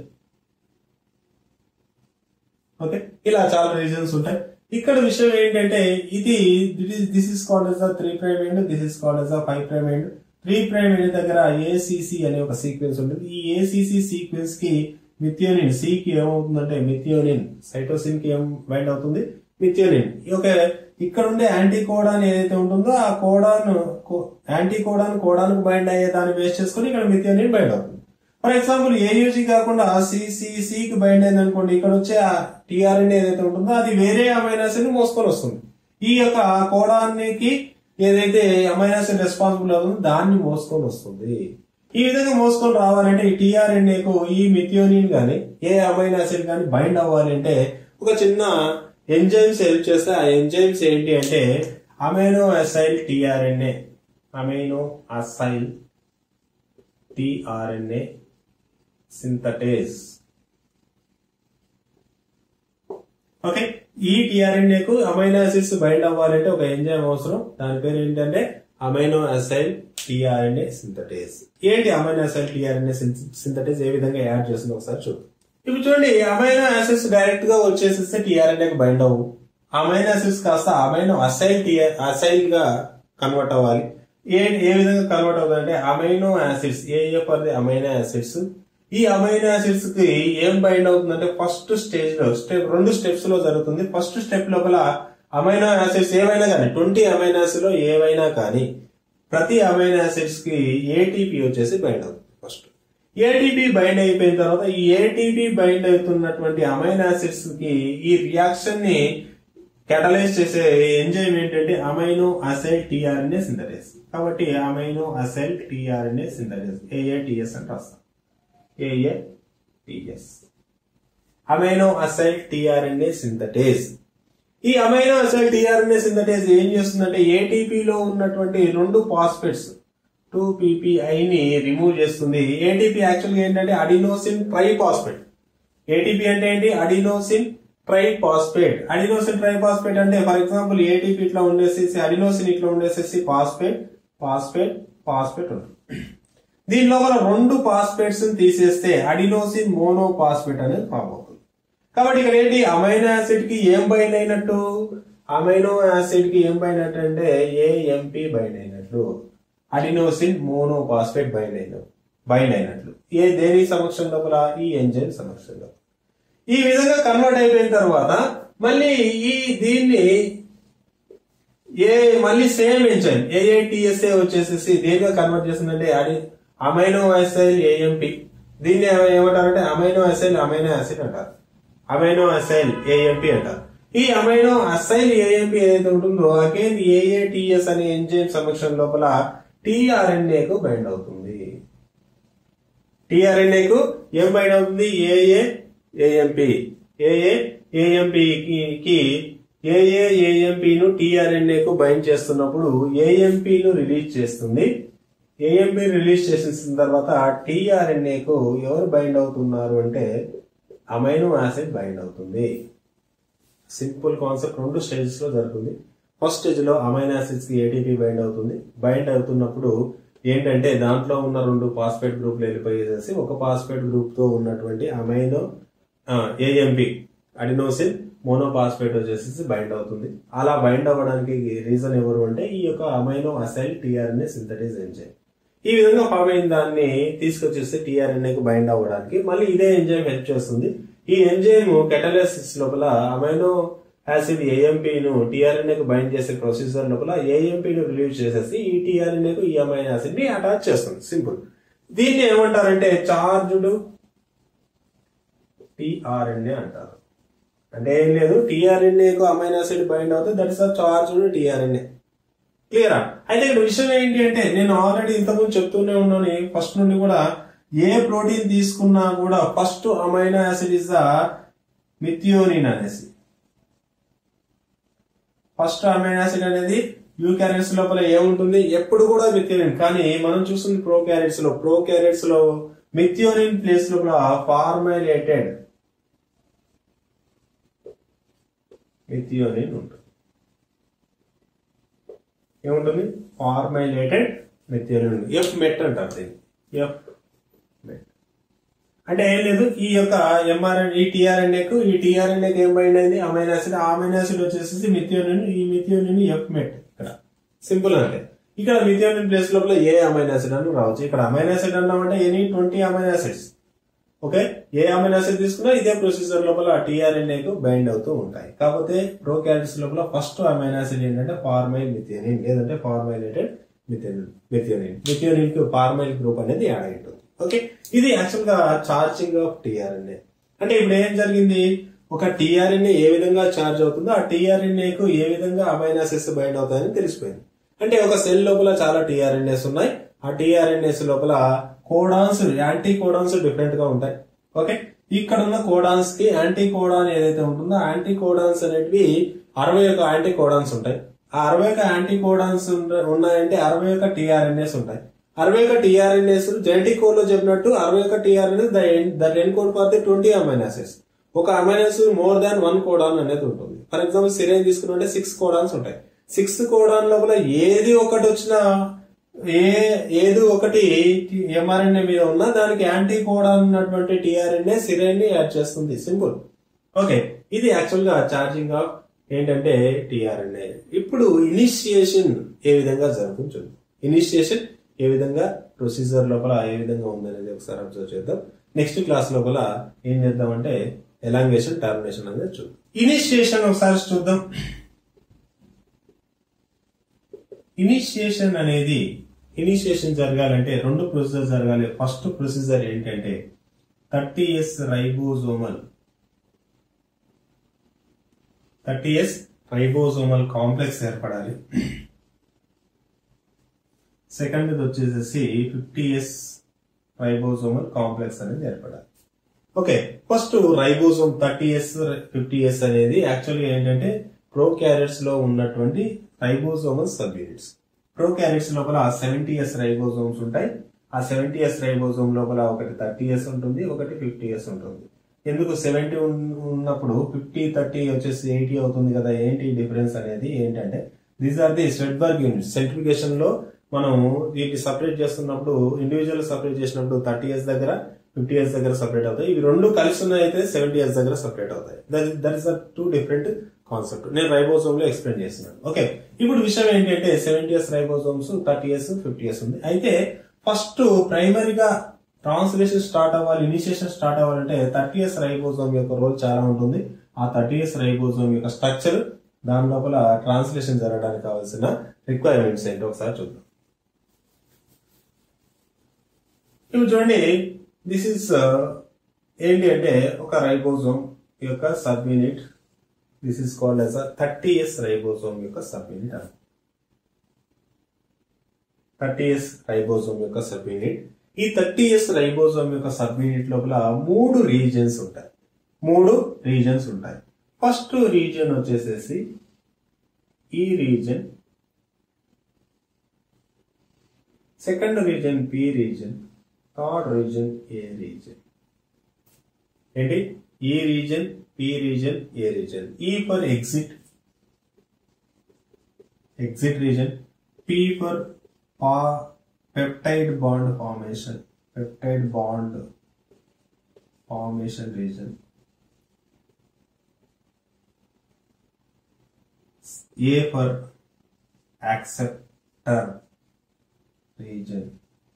okay ఇలా చాలా regions ఉంటాయి ఇక్కడ విషయం ఏంటంటే ఇది this is called as three prime end this is called as five prime end three prime end దగ్గర ACC అనే ఒక సీక్వెన్స్ ఉంటుంది ఈ ఏసీసీ సీక్వెన్స్ కి మిథియోనిన్ సి కి ఏమవుతుందంటే మిథియోనిన్ సైటోసిన్ కి ఏం బైండ్ అవుతుంది మిథియోనిన్ ఓకే ఇక్కడ ఉండే యాంటీ కోడాన్ ఏదైతే ఉంటుందో ఆ కోడాన్ యాంటీ కోడాన్ కోడాన్ కు బైండ్ అయ్యే దాన్ని బేస్ చేసుకుని ఇక్కడ మిథియోనిన్ బైండ్ అవుతుంది ఫర్ ఎగ్జాంపుల్ ఏయూజీ కాకుండా సిసిసి కి బైండ్ అయింది అనుకోండి ఇక్కడ వచ్చే ఆ టీఆర్ఎన్ ఏదైతే ఉంటుందో అది వేరే అమైనాసిడ్ మోసుకొని వస్తుంది ఈ యొక్క కోడానికి ఏదైతే అమైనాసిడ్ రెస్పాన్సిబుల్ అవుతుందో దాన్ని మోసుకొని వస్తుంది ఈ విధంగా మోసుకొని రావాలంటే ఈ టీఆర్ఎన్ఏకు ఈ మిథియోనిన్ గాని ఏ అమైనాసిడ్ గాని బైండ్ అవ్వాలంటే ఒక చిన్న ఎంజైమ్స్ హెల్ప్ చేస్తే ఆ ఎంజైమ్స్ ఏంటి అంటే amino acyl tRNA amino acyl tRNA synthetase okay ఈ టిఆర్ఎన్ఏ కు అమైనో యాసిడ్స్ బైండ్ అవ్వాలంటే ఒక ఎంజైమ్ అవసరం దాని పేరు ఏంటంటే అమైనో అసైల్ టిఆర్ఎన్ఏ సింథటేజ్ ఏంటి అమైనో అసైల్ టిఆర్ఎన్ఏ సింథటేజ్ ఏ విధంగా యాడ్ చేస్తుందో ఒకసారి చూద్దాం ఇప్పుడు చూడండి అమైనో యాసిడ్స్ డైరెక్ట్ గా వచ్చేసేస్తే టిఆర్ఎన్ఏ కు బైండ్ అవ్వు అమైనో యాసిడ్స్ కాస్త అమైనో అసైల్ టిఆర్ అసైల్ గా కన్వర్ట్ అవ్వాలి ఏ ఏ విధంగా కన్వర్ట్ అవుతుందంటే amino acids a for the amino acids ఈ అమైనో యాసిడ్స్ కి ఏం బైండ్ అవుతుందంటే ఫస్ట్ స్టేజ్ లో స్టెప్ రెండు స్టెప్స్ లో జరుగుతుంది ఫస్ట్ స్టెప్ లోపల అమైనో యాసిడ్స్ ఏవైనా కానీ ట్వంటీ అమైనో యాసిడ్ లో ఏవైనా కానీ ప్రతి అమైనో యాసిడ్స్ కి ఏటీపీ వచ్చేసి బైండ్ అవుతుంది ఫస్ట్ ఏటీపీ బైండ్ అయిపోయిన తర్వాత ఈ ఏటీపీ బైండ్ అవుతున్నటువంటి అమైనో యాసిడ్స్ కి ఈ రియాక్షన్ ని కేటలైజ్ చేసే ఎంజైమ్ ఏంటంటే అమైనో అసైల్ టిఆర్ఎన్ఏ సింథటైజ్ కాబట్టి amino acyl tRNA synthetase AATS అంటే వస్తాం AATS amino acyl tRNA synthetase ఈ అమైనో అసైల్ టిఆర్ఎన్ఏ సింథటేజ్ ఏం చేస్తుందంటే ఏటీపీలో ఉన్నటువంటి రెండు పాస్పేట్స్ టూ ని రిమూవ్ చేస్తుంది ఏటీపీ యాక్చువల్గా ఏంటంటే అడినోసిన్ ట్రైపాస్పేట్ ఏటీపీ అంటే ఏంటి అడినోసిన్ ట్రైపాస్పేట్ అడినోసిన్ ట్రైపాస్పేట్ అంటే ఫర్ ఎగ్జాంపుల్ ఏటీపీ ఇట్లా ఉండేసేసి అడినోసిన్ ఇట్లా ఉండేసేసి పాస్పేట్ పాస్పేట్ పాస్పేట్ ఉంటుంది దీని లోపల రెండు పాస్పేట్స్ తీసేస్తే అడినోసిన్ మోనోపాస్పేట్ అనేది ఫామ్ అవుతుంది కాబట్టి ఇక్కడ ఏంటి అమైనో యాసిడ్ కి ఏం బైండ్ అయినట్టు అమైనో యాసిడ్ కి ఏం బైండ్ అయినట్టు అంటే ఏఎంపి బైండ్ అయినట్లు అడినోసిన్ మోనోపాస్పేట్ బైండ్ అయిన బైండ్ అయినట్లు ఏ దేని సమక్షం లోపల ఈ ఎంజైమ్ సమక్షంలో ఈ విధంగా కన్వర్ట్ అయిపోయిన తర్వాత మళ్ళీ ఈ దీన్ని ఏ మళ్ళీ సేమ్ ఎంజైమ్ ఏఏటిఎస్ఏ వచ్చేసేసి దేనిగా కన్వర్ట్ చేస్తుందంటే అది అమైనో అసైల్ ఏఎంపి దీన్ని ఏమ- ఏమంటారంటే అమైనో అసైల్ అమైనో యాసిడ్ అంటారు అమైనో అసైల్ ఏఎంపి అంటారు ఈ అమైనో అసైల్ ఏఎంపి ఏదైతే ఉంటుందో అగైన్ ఏఏటిఎస్ అనే ఎంజైమ్ సమక్షం లోపల టిఆర్ఎన్ఏ కు బైండ్ అవుతుంది టిఆర్ఎన్ఏ కు ఏం బైండ్ అవుతుంది ఏఏ ఏఎంపి ఏఏ ఏఎంపి కి ఏఏ ఏఎంపి ను టిఆర్ఎన్ఏ కు బైండ్ చేస్తున్నప్పుడు ఏఎంపి ను రిలీజ్ చేస్తుంది ఏఎంపి రిలీజ్ చేసిన తర్వాత టిఆర్ఎన్ఏ కు ఎవరు బైండ్ అవుతున్నారు అంటే అమైనో యాసిడ్ బైండ్ అవుతుంది సింపుల్ కాన్సెప్ట్ రెండు స్టేజెస్ లో జరుగుతుంది ఫస్ట్ స్టేజ్ లో అమైనో యాసిడ్స్ కి ఏటీపీ బైండ్ అవుతుంది బైండ్ అవుతున్నప్పుడు ఏంటంటే దాంట్లో ఉన్న రెండు ఫాస్ఫేట్ గ్రూప్లు వెళ్ళిపోయేసేసి ఒక ఫాస్ఫేట్ గ్రూప్ తో ఉన్నటువంటి అమైనో ఏఎంపి అడినోసిన్ మోనోపాస్పేట్ వచ్చేసి బైండ్ అవుతుంది అలా బైండ్ అవ్వడానికి రీజన్ ఎవరు అంటే ఈ యొక్క amino acyl tRNA synthetase enzyme ఈ విధంగా ఫామ్ అయిన దాన్ని తీసుకొచ్చేసి టిఆర్ఎన్ఏ కు బైండ్ అవ్వడానికి మళ్ళీ ఇదే ఎంజైమ్ హెల్ప్ చేస్తుంది ఈ ఎంజైమ్ కెటలసిస్ లోపల అమైనో యాసిడ్ ఏఎంపీ ను టిఆర్ఎన్ఏ కు బైండ్ చేసే ప్రొసీజర్ లోపల ఏఎంపీ ను రిలీవ్ చేసేసి ఈ టిఆర్ఎన్ఏ కు ఈ అమైనో యాసిడ్ ని అటాచ్ చేస్తుంది సింపుల్ దీన్ని ఏమంటారంటే చార్జ్డ్ టిఆర్ఎన్ఏ అంటారు అంటే ఏం లేదు టిఆర్ఎన్ఏ కు అమైనో యాసిడ్ బైండ్ అవుతుంది that is a charged tRNA క్లియరా అయితే ఇక్కడ విషయం ఏంటి అంటే నేను ఆల్రెడీ ఇంతకుముందు చెప్తూనే ఉన్నాను ఫస్ట్ నుండి కూడా ఏ ప్రోటీన్ తీసుకున్నా కూడా first amino acid is the methionine అనేసి ఫస్ట్ అమైనో యాసిడ్ అనేది యూక్యారెట్స్ లోపల ఏముంటుంది ఎప్పుడు కూడా మిథియోనిన్ కానీ మనం చూస్తుంది ప్రో క్యారెట్స్ లో ప్రో క్యారెట్స్ లో మిథియోనిన్ ప్లేస్ లోపల ఫార్మైలేటెడ్ మిథియోనిన్ ఉంటుంది ఏముంటుంది ఫార్మైలేటెడ్ మెథియోనిన్ ఎఫ్ మెట్ అంటారు దీన్ని ఎఫ్ మెట్ అంటే ఏం లేదు ఈ యొక్క ఎంఆర్ఎన్ ఈ టిఆర్ఎన్ఏకు ఈ టిఆర్ఎన్ఏకి ఏం బైండ్ అయింది అమైనో యాసిడ్ ఆ అమైనో యాసిడ్ వచ్చేసి మిథియోనిన్ ఈ మిథియోనిన్ ఎఫ్ మెట్ ఇక్కడ సింపుల్ అంటే ఇక్కడ మిథియోనిన్ ప్లేస్ లోపల ఏ అమైనో యాసిడ్ అని రావచ్చు ఇక్కడ అమైనో యాసిడ్ అన్నామంటే any twenty amino acids okay ఏ అమైనో యాసిడ్ తీసుకున్నా ఇదే ప్రొసీజర్ లోపల టిఆర్ఎన్ఏ కు బైండ్ అవుతూ ఉంటాయి కాకపోతే ప్రోకారియోట్స్ లోపల ఫస్ట్ అమైనో యాసిడ్ ఏంటంటే ఫార్మైల్ మిథియోనిన్ లేదంటే ఫార్మైలేటెడ్ మిథియోనిన్ మిథియోనిన్ మిథియోనిన్ కు ఫార్మైల్ గ్రూప్ అనేది యాడ్ అయి ఉంటుంది ఓకే ఇది యాక్చువల్ గా చార్జింగ్ ఆఫ్ టిఆర్ఎన్ఏ అంటే ఇప్పుడు ఏం జరిగింది ఒక టిఆర్ఎన్ఏ ఏ విధంగా చార్జ్ అవుతుందో ఆ టిఆర్ఎన్ఏ కు ఏ విధంగా అమైనో యాసిడ్స్ బైండ్ అవుతాయని తెలిసిపోయింది అంటే ఒక సెల్ లోపల చాలా టిఆర్ఎన్ఏస్ ఉన్నాయి ఆ టిఆర్ఎన్ఏస్ లోపల కోడాన్స్ యాంటీ కోడాన్స్ డిఫరెంట్ గా ఉంటాయి ఓకే ఇక్కడ ఉన్న కోడాన్స్ కి యాంటీ కోడాన్ ఏదైతే ఉంటుందో యాంటీ కోడాన్స్ అనేటివి అరవై ఒక యాంటీ కోడాన్స్ ఉంటాయి ఆ అరవై ఒక యాంటీ కోడాన్స్ ఉన్నాయంటే అరవై ఒక టిఆర్ఎన్ఏస్ ఉంటాయి అరవై ఒక టిఆర్ఎన్ఏస్ జెనెటిక్ కోడ్ లో చెప్పినట్టు అరవై ఒక tRNAs they encode for the twenty amino acids ఒక aminos more than one codon అనేది ఉంటుంది ఫర్ ఎగ్జాంపుల్ సిరేన్ తీసుకున్నట్టే సిక్స్ కోడాన్స్ ఉంటాయి సిక్స్త్ కోడాన్ లోపల ఏది ఒకటి వచ్చినా ఏ ఏది ఒకటి ఎంఆర్ఎన్ఏ మీద ఉన్నా దానికి యాంటీ కోడాన్ ఉన్నటువంటి టిఆర్ఎన్ఏ సిరేన్ ని యాడ్ చేస్తుంది సింపుల్ ఓకే ఇది యాక్చువల్ గా ఛార్జింగ్ ఆఫ్ ఏంటంటే టిఆర్ఎన్ఏ ఇప్పుడు ఇనిషియేషన్ ఏ విధంగా జరుగుతుంది ఇనిషియేషన్ ఏ విధంగా ప్రొసీజర్ లోపల ఏ విధంగా ఉందనేది ఒకసారి అబ్జర్వ్ చేద్దాం నెక్స్ట్ క్లాస్ లోపల ఏం చేద్దామంటే ఎలాంగేషన్ టర్మినేషన్ అనేది చూద్దాం ఇనిషియేషన్ ఒకసారి చూద్దాం ఇనిషియేషన్ అనేది ఇనిషియేషన్ జరగాలంటే రెండు ప్రొసీజర్ జరగాలి ఫస్ట్ ప్రొసీజర్ ఏంటంటే thirty S ribosomal thirty S ribosomal complex ఏర్పడాలి సెకండ్ వచ్చేసేసి ఫిఫ్టీ ఎస్ రైబోజోమల్ కాంప్లెక్స్ అనేది ఏర్పడాలి okay first ribosome thirty S fifty S అనేది యాక్చువల్లీ ఏంటంటే ప్రోక్యారియట్స్ లో ఉన్నటువంటి రైబోజోమల్ సబ్ యూనిట్స్ ప్రోక్యారియట్స్ లోపల సెవెంటీ ఎస్ రైబోజోమ్స్ ఉంటాయి ఆ సెవెంటీ ఎస్ రైబోజోమ్ లోపల ఒకటి థర్టీ ఎస్ ఉంటుంది ఒకటి ఫిఫ్టీ ఎస్ ఉంటుంది ఎందుకు సెవెంటీ ఉన్నప్పుడు ఫిఫ్టీ థర్టీ వచ్చేసి ఎయిటీ అవుతుంది కదా ఏంటి డిఫరెన్స్ అనేది ఏంటంటే these are the Svedberg units centrifugation లో మనం వీటిని సపరేట్ చేస్తున్నప్పుడు ఇండివిజువల్ సపరేట్ చేసినప్పుడు థర్టీ ఇయర్స్ దగ్గర ఫిఫ్టీ ఇయర్స్ దగ్గర సపరేట్ అవుతాయి ఇవి రెండు కలిసి ఉన్నాయి అయితే సెవెంటీ ఇయర్స్ దగ్గర సపరేట్ అవుతాయి that is two different concept నేను రైబోజోమ్ లో ఎక్స్ప్లెయిన్ చేస్తున్నాను ఓకే ఇప్పుడు విషయం ఏంటంటే seventy S ribosomes thirty S fifty S ఉంది అయితే ఫస్ట్ ప్రైమరీగా ట్రాన్స్లేషన్ స్టార్ట్ అవ్వాలి ఇనిషియేషన్ స్టార్ట్ అవ్వాలంటే థర్టీ ఇయర్స్ రైబోజోమ్ యొక్క రోల్ చాలా ఉంటుంది ఆ థర్టీ ఇయర్స్ రైబోజోమ్ యొక్క స్ట్రక్చర్ దాని లోపల ట్రాన్స్లేషన్ జరగడానికి కావాల్సిన రిక్వైర్మెంట్స్ ఏంటో ఒకసారి చూద్దాం ఇప్పుడు చూడండి దిస్ ఇస్ ఏంటి అంటే ఒక రైబోజోమ్ యొక్క subunit this is called as thirty years ribosome యొక్క సబ్ యూనిట్ అని థర్టీ ఇయర్స్ రైబోజోమ్ యొక్క సబ్ యూనిట్ ఈ థర్టీ ఇయర్స్ రైబోజోమ్ యొక్క సబ్ యూనిట్ లోపల మూడు రీజన్స్ ఉంటాయి మూడు రీజన్స్ ఉంటాయి ఫస్ట్ రీజన్ వచ్చేసేసి E region second region P region third region A region ఏంటి E region P region A region E for exit exit region P for peptide bond formation peptide bond formation region A for acceptor region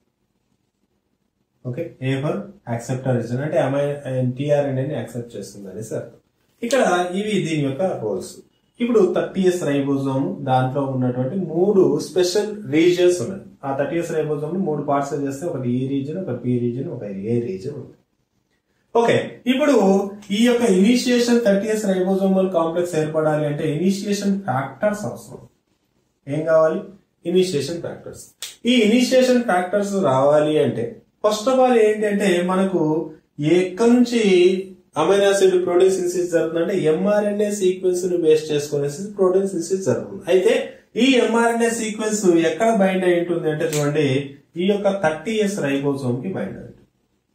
okay A for acceptor region అంటే అమ్మాయి TRN అని accept చేస్తుందని sir ఇక్కడ ఇవి దీని యొక్క roles ఇప్పుడు thirty years ribosome దాంట్లో ఉన్నటువంటి మూడు స్పెషల్ రీజన్స్ ఉన్నాయి ఆ థర్టీ ఇయర్స్ రైబోజోమ్ మూడు పార్ట్స్ చేస్తే ఒకటి ఈ రీజన్ ఒక పి రీజన్ ఒక ఏ రీజన్ ఉంది ఓకే ఇప్పుడు ఈ యొక్క initiation thirty years ribosomal complex ఏర్పడాలి అంటే ఇనిషియేషన్ ఫ్యాక్టర్స్ అవసరం ఏం కావాలి ఇనిషియేషన్ ఫ్యాక్టర్స్ ఈ ఇనిషియేషన్ ఫ్యాక్టర్స్ రావాలి అంటే ఫస్ట్ ఆఫ్ ఆల్ ఏంటంటే మనకు ఎక్కడి నుంచి అమైనో యాసిడ్ ప్రోటీన్ సింథసిస్ జరుగుతుందంటే ఎంఆర్ఎన్ఏ సీక్వెన్స్ ని బేస్ చేసుకునేసి ప్రోటీన్ సింథసిస్ జరుగుతుంది అయితే ఈ ఎంఆర్ఎన్ఏ సీక్వెన్స్ ఎక్కడ బైండ్ అయి ఉంటుంది అంటే చూడండి ఈ యొక్క థర్టీ ఇయర్స్ రైబోసోమ్ కి బైండ్ అయి ఉంటుంది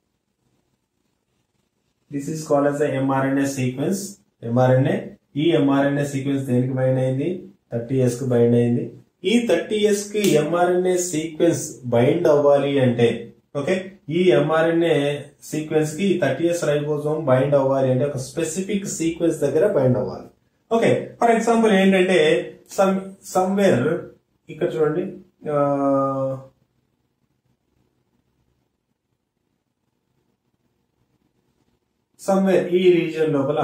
this is called as mRNA sequence mRNA ఈ ఎంఆర్ఎన్ఏ సీక్వెన్స్ దేనికి బైండ్ అయింది థర్టీ ఇయర్స్ కి బైండ్ అయింది ఈ థర్టీ ఇయర్స్ కి ఎంఆర్ఎన్ఏ సీక్వెన్స్ బైండ్ అవ్వాలి అంటే ఓకే ఈ ఎంఆర్ఎన్ఏ సీక్వెన్స్ కి థర్టీ ఇయర్స్ రైబోజోమ్ బైండ్ అవ్వాలి అంటే ఒక స్పెసిఫిక్ సీక్వెన్స్ దగ్గర బైండ్ అవ్వాలి ఓకే ఫర్ ఎగ్జాంపుల్ ఏంటంటే సమ్ సమ్వేర్ ఇక్కడ చూడండి ఆ, సమ్వేర్ ఈ రీజియన్ లోపల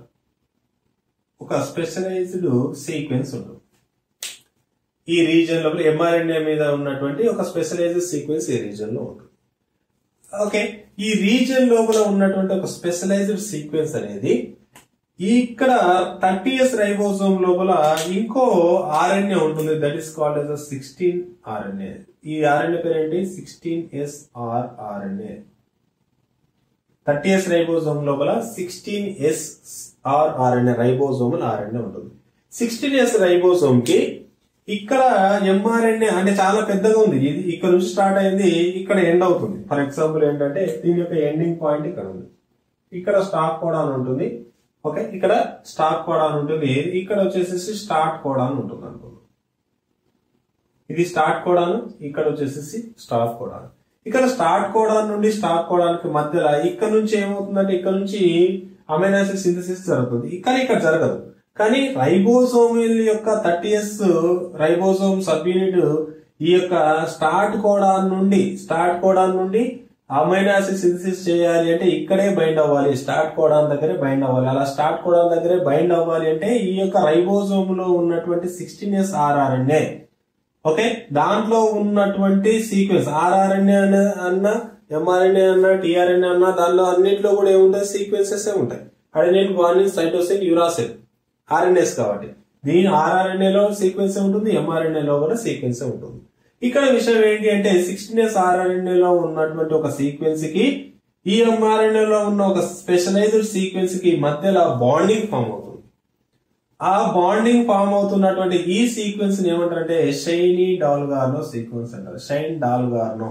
ఒక స్పెషలైజ్డ్ సీక్వెన్స్ ఉంటుంది ఈ రీజియన్ లోపల ఎంఆర్ఎన్ఏ మీద ఉన్నటువంటి ఒక స్పెషలైజ్డ్ సీక్వెన్స్ ఈ రీజియన్ లో ఉంటుంది ఓకే ఈ రీజియన్ లోపల ఉన్నటువంటి ఒక స్పెషలైజ్డ్ సీక్వెన్స్ అనేది ఇక్కడ థర్టీ ఇయర్స్ రైబోజోమ్ లోపల ఇంకో ఆర్ఎన్ఏ ఉంటుంది that is called S sixteen RNA ఈ ఆర్ఎన్ఏ పేరు ఏంటి sixteen S R RNA thirty S ribosome లోపల sixteen S R RNA ribosome RNA ఉంటుంది సిక్స్టీన్ ఎస్ రైబోజోమ్ కి ఇక్కడ ఎంఆర్ఎన్ఏ అంటే చాలా పెద్దగా ఉంది ఇది ఇక్కడ నుంచి స్టార్ట్ అయింది ఇక్కడ ఎండ్ అవుతుంది ఫర్ ఎగ్జాంపుల్ ఏంటంటే దీని యొక్క ఎండింగ్ పాయింట్ ఇక్కడ ఉంది ఇక్కడ స్టాప్ కోడాన్ ఉంటుంది ఓకే ఇక్కడ స్టాప్ కోడాన్ ఉంటుంది ఇక్కడ వచ్చేసేసి స్టార్ట్ కోడాన్ ఉంటుంది అనుకుందాం ఇది స్టార్ట్ కోడాను ఇక్కడ వచ్చేసేసి స్టాప్ కోడాన్ ఇక్కడ స్టార్ట్ కోడాన్ నుండి స్టాప్ కోడానికి మధ్యలో ఇక్కడ నుంచి ఏమవుతుందంటే ఇక్కడ నుంచి అమైనాసిడ్ సింథసిస్ జరుగుతుంది ఇక్కడ ఇక్కడ జరగదు కానీ రైబోసోమిల్ యొక్క thirty S ribosome subunit ఈ యొక్క స్టార్ట్ కోడాన్ నుండి స్టార్ట్ కోడాన్ నుండి అమైనో యాసిడ్ సింథసిస్ చేయాలి అంటే ఇక్కడే బైండ్ అవ్వాలి స్టార్ట్ కోడాన్ దగ్గరే బైండ్ అవ్వాలి అలా స్టార్ట్ కోడాన్ దగ్గరే బైండ్ అవ్వాలి అంటే ఈ యొక్క రైబోసోమ్ లో ఉన్నటువంటి సిక్స్టీన్ ఎస్ ఆర్ఆర్ఎన్ఏ ఓకే దాంట్లో ఉన్నటువంటి సీక్వెన్స్ ఆర్ఆర్ఎన్ఏ అన్న ఎంఆర్ఎన్ఏ అన్న టిఆర్ఎన్ఏ అన్న దానిలో అన్నింటిలో కూడా ఏముంటాయి సీక్వెన్సెస్ ఉంటాయి adenine guanine cytosine uracil RNAs కాబట్టి దీని ఆర్ఆర్ఎన్ఏలో సీక్వెన్స్ ఉంటుంది ఎంఆర్ఎన్ఏలో కూడా సీక్వెన్స్ ఉంటుంది ఇక్కడ విషయం ఏంటి అంటే సిక్స్టీన్ ఎస్ ఆర్ఆర్ఎన్ఏలో ఉన్నటువంటి ఒక సీక్వెన్స్ కి ఈ ఎంఆర్ఎన్ఏలో ఉన్న ఒక స్పెషలైజ్డ్ సీక్వెన్స్ కి మధ్యలో బాండింగ్ ఫామ్ అవుతుంది ఆ బాండింగ్ ఫామ్ అవుతున్నటువంటి ఈ సీక్వెన్స్ ఏమంటారంటే షైనీ డాల్గార్నో సీక్వెన్స్ అంటారు Shine Dalgarno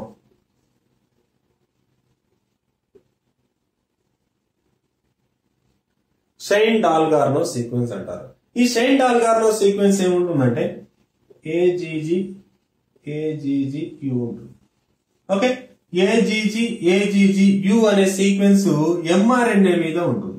Shine Dalgarno sequence అంటారు ఈ షైన్ డాల్గార్నో సీక్వెన్స్ ఏముంటుందంటే ఏజీజీ ఏజీజీ యు ఉంటుంది ఓకే ఏజీజీ ఏజీజీ యు అనే సీక్వెన్స్ ఎంఆర్ఎన్ఏ మీద ఉంటుంది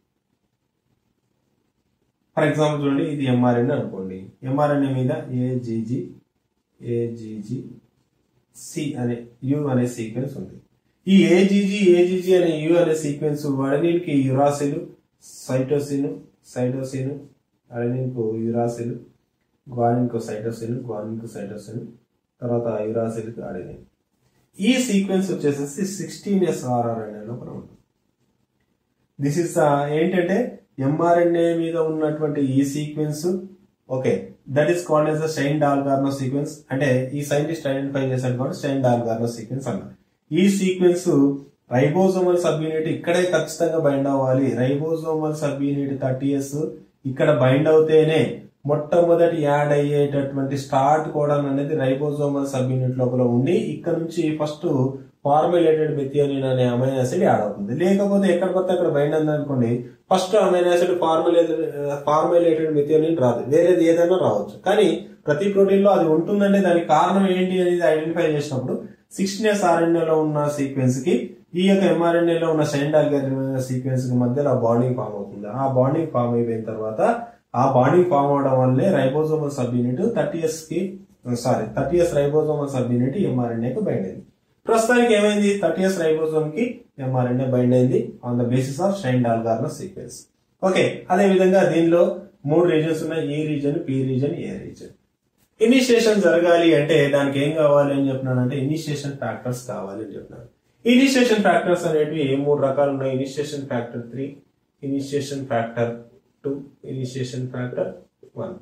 ఫర్ ఎగ్జాంపుల్ చూడండి ఇది ఎంఆర్ఎన్ఏ అనుకోండి ఎంఆర్ఎన్ఏ మీద ఏజీజీ ఏజీజీ సి అనే యు అనే సీక్వెన్స్ ఉంది ఈ ఏజీజీ ఏజీజీ అనే యు అనే సీక్వెన్స్ అడనీన్కి యురాసిల్ సైటోసిన్ సైటోసిన్ అడనీన్కు యురాసిల్ గ్వానిన్కు సైటోసిన్ గ్వానిన్కు సైటోసిన్ తర్వాత యురాసిల్కి అడెనిన్ ఈ సీక్వెన్స్ వచ్చేసేసి సిక్స్టీన్ ఎస్ ఆర్ఆర్ఎన్ఏ లోపల ఉంటుంది దిస్ ఇస్ ఏంటంటే ఎంఆర్ఎన్ఏ మీద ఉన్నటువంటి ఈ sequence okay that is called S Shine Dalgarno sequence అంటే ఈ సైంటిస్ట్ ఐడెంటిఫై చేశాడు కాబట్టి షైన్ డాల్గార్నో సీక్వెన్స్ అన్నారు ఈ సీక్వెన్స్ రైబోజోమల్ సబ్ యూనిట్ ఇక్కడే ఖచ్చితంగా బైండ్ అవ్వాలి ribosomal subunit thirty S ఇక్కడ బైండ్ అవుతేనే మొట్టమొదటి యాడ్ అయ్యేటటువంటి స్టార్ట్ కోడన్ అనేది రైబోజోమల్ సబ్ యూనిట్ లోపల ఉండి ఇక్కడ నుంచి ఫస్ట్ ఫార్ములేటెడ్ మెథియోనిన్ అనే అమైనో యాసిడ్ యాడ్ అవుతుంది లేకపోతే ఎక్కడ కొత్త అక్కడ బైండ్ అంది అనుకోండి first amino acid formulated formulated methionine రాదు వేరేది ఏదైనా రావచ్చు కానీ ప్రతి ప్రోటీన్ లో అది ఉంటుందంటే దానికి కారణం ఏంటి అనేది ఐడెంటిఫై చేసినప్పుడు సిక్స్టీన్ ఎస్ ఆర్ఎన్ఏలో ఉన్న సీక్వెన్స్ కి ఈ యొక్క ఎంఆర్ఎన్ఏ లో ఉన్న సెండాల్ సీక్వెన్స్ కి మధ్యలో బాండింగ్ ఫామ్ అవుతుంది ఆ బాండింగ్ ఫామ్ అయిపోయిన తర్వాత ఆ బాండింగ్ ఫామ్ అవడం వల్లే ribosomal subunit thirty S కి sorry thirty S ribosomal subunit mRNA కు బైండ్ అయింది ప్రస్తుతానికి ఏమైంది థర్టీ ఎస్ రైబోజోమ్ కి ఎంఆర్ఎన్ఏ బైండ్ అయింది on the basis of Shine Dalgarno sequence okay అదే విధంగా దీనిలో మూడు రీజన్స్ ఉన్నాయి ఈ region P region A region initiation జరగాలి అంటే దానికి ఏం కావాలి అని చెప్పినానంటే ఇనిషియేషన్ ఫ్యాక్టర్స్ కావాలి అని చెప్పినాను ఇనిషియేషన్ ఫ్యాక్టర్స్ అనేటివి మూడు రకాలు ఉన్నాయి initiation factor three initiation factor two initiation factor one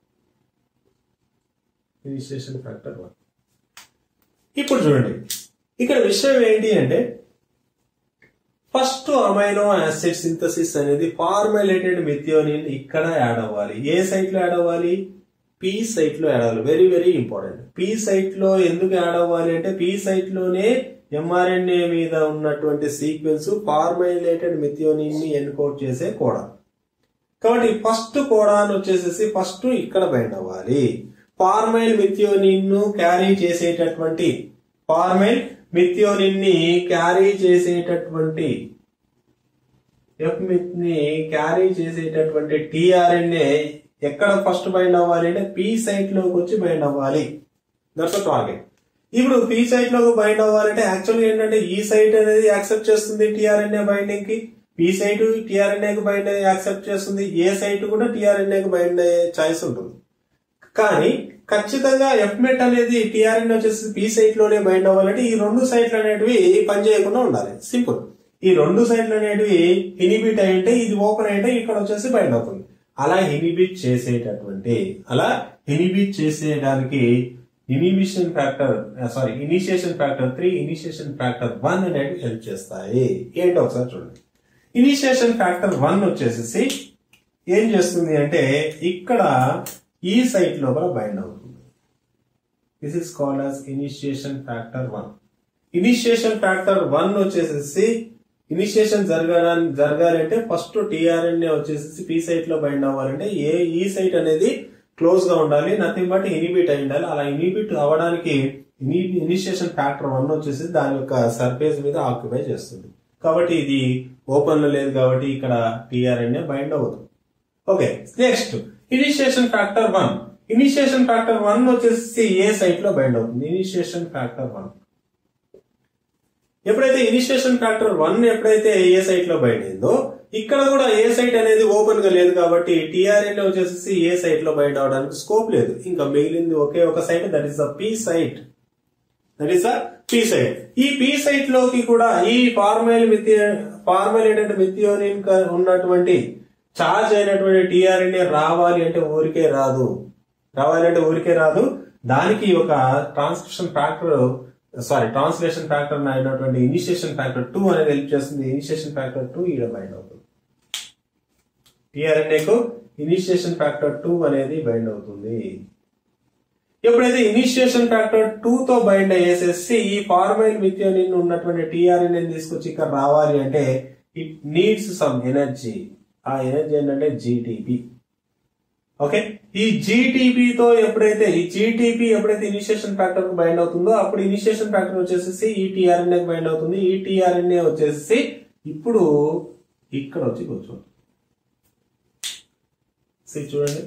initiation factor one ఇప్పుడు చూడండి ఇక్కడ విషయం ఏంటి అంటే ఫస్ట్ అమైనో యాసిడ్ సింథసిస్ అనేది ఫార్మలేటెడ్ మెథియోనిన్ ఇక్కడ యాడ్ అవ్వాలి ఏ సైట్ లో యాడ్ అవ్వాలి పి సైట్ లో యాడ్ అవ్వాలి very very important P site లో ఎందుకు యాడ్ అవ్వాలి అంటే పి సైట్ లోనే ఎంఆర్ఎన్ఏ మీద ఉన్నటువంటి సీక్వెన్స్ ఫార్మలేటెడ్ మెథియోనిన్ ని ఎన్కోడ్ చేసే కోడాన్ కాబట్టి ఫస్ట్ కోడాన్ వచ్చేసేసి ఫస్ట్ ఇక్కడ బైండ్ అవ్వాలి ఫార్మైల్ మిథియోనిన్ ను క్యారీ చేసేటటువంటి ఫార్మైల్ మిథియోనిన్ ని క్యారీ చేసేటటువంటి ఎఫ్ మిత్ ని క్యారీ చేసేటటువంటి టిఆర్ఎన్ఏ ఎక్కడ ఫస్ట్ బైండ్ అవ్వాలి అంటే పి సైట్ లోకి వచ్చి బైండ్ అవ్వాలి దట్స్ టార్గెట్ ఇప్పుడు పి సైట్ లోకి బైండ్ అవ్వాలంటే యాక్చువల్గా ఏంటంటే ఈ సైట్ అనేది యాక్సెప్ట్ చేస్తుంది టిఆర్ఎన్ఏ బైండింగ్ కి పి సైట్ టిఆర్ఎన్ఏ కి బైండ్ యాక్సెప్ట్ చేస్తుంది ఏ సైట్ కూడా టిఆర్ఎన్ఏ కి బైండ్ అయ్యే ఛాయిస్ ఉంటుంది కానీ ఖచ్చితంగా ఎఫ్మెట్ అనేది టిఆర్ఎన్ వచ్చేసి పి సైట్ లోనే బైండ్ అవ్వాలంటే ఈ రెండు సైట్లు అనేటివి పనిచేయకుండా ఉండాలి సింపుల్ ఈ రెండు సైట్లు అనేటివి ఇనిబిట్ అయింటే ఇది ఓపెన్ అయింటే ఇక్కడ వచ్చేసి బైండ్ అవుతుంది అలా ఇనిబిట్ చేసేటటువంటి అలా ఇనిబిట్ చేసేయడానికి inhibition factor sorry initiation factor three initiation factor one అనేవి హెల్ప్ చేస్తాయి ఏంటో ఒకసారి చూడండి ఇనిషియేషన్ ఫ్యాక్టర్ వన్ వచ్చేసేసి ఏం చేస్తుంది అంటే ఇక్కడ ఈ సైట్ లోపల బైండ్ అవుతుంది this is called as initiation factor one initiation factor one వచ్చేసేసి ఇనిషియేషన్ జరగాలని జరగాలంటే ఫస్ట్ టిఆర్ఎన్ఏ వచ్చేసి పి సైట్ లో బైండ్ అవ్వాలంటే ఏ ఈ సైట్ అనేది క్లోజ్ గా ఉండాలి నథింగ్ బట్ ఇనిబిట్ అయి ఉండాలి అలా ఇనిబిట్ అవ్వడానికి ఇనిషియేషన్ ఫ్యాక్టర్ వన్ వచ్చేసి దాని యొక్క సర్ఫేస్ మీద ఆక్యుపై చేస్తుంది కాబట్టి ఇది ఓపెన్ లో లేదు కాబట్టి ఇక్కడ టిఆర్ఎన్ఏ బైండ్ అవ్వదు okay next initiation factor one initiation factor one వచ్చేసి ఏ సైట్ లో బైండ్ అవుతుంది ఇనిషియేషన్ ఫ్యాక్టర్ వన్ ఎప్పుడైతే ఇనిషియేషన్ ఫ్యాక్టర్ వన్ ఎప్పుడైతే ఏ సైట్ లో బైండ్ అయిందో ఇక్కడ కూడా ఏ సైట్ అనేది ఓపెన్ గా లేదు కాబట్టి టిఆర్ఎన్ వచ్చేసి ఏ సైట్ లో బైండ్ అవడానికి స్కోప్ లేదు ఇంకా మిగిలింది ఒకే ఒక site that is the P site that is the P site ఈ పి సైట్ లోకి కూడా ఈ ఫార్మైల్ మిథి ఫార్మైలేటెడ్ మిథియోనిన్ ఉన్నటువంటి చార్జ్ అయినటువంటి టీఆర్ఎన్ఏ రావాలి అంటే ఊరికే రాదు రావాలి అంటే ఊరికే రాదు దానికి ఒక transcription factor sorry translation factor అయినటువంటి ఇనిషియేషన్ ఫ్యాక్టర్ టూ అనేది హెల్ప్ చేస్తుంది ఇనిషియేషన్ ఫ్యాక్టర్ టూ ఈడ బైండ్ అవుతుంది టీఆర్ఎన్ఏకు ఇనిషియేషన్ ఫ్యాక్టర్ టూ అనేది బైండ్ అవుతుంది ఎప్పుడైతే ఇనిషియేషన్ ఫ్యాక్టర్ టూ తో బైండ్ అయ్యేసేసి ఈ ఫార్మైల్ మిథియోనిన్ ఉన్నటువంటి టీఆర్ఎన్ఏ తీసుకొచ్చి ఇక్కడ రావాలి అంటే ఇట్ నీడ్స్ సమ్ ఎనర్జీ ఆ ఎనర్జీ ఏంటంటే జీటీపీ ఓకే ఈ జీటీపీ తో ఎప్పుడైతే ఈ జీటీపీ ఎప్పుడైతే ఇనిషియేషన్ ఫ్యాక్టర్ కు బైండ్ అవుతుందో అప్పుడు ఇనిషియేషన్ ఫ్యాక్టర్ వచ్చేసి ఈ టీఆర్ఎన్ఏ బైండ్ అవుతుంది ఈ టీఆర్ఎన్ఏ వచ్చేసి ఇప్పుడు ఇక్కడ వచ్చి కూర్చోండి See, చూడండి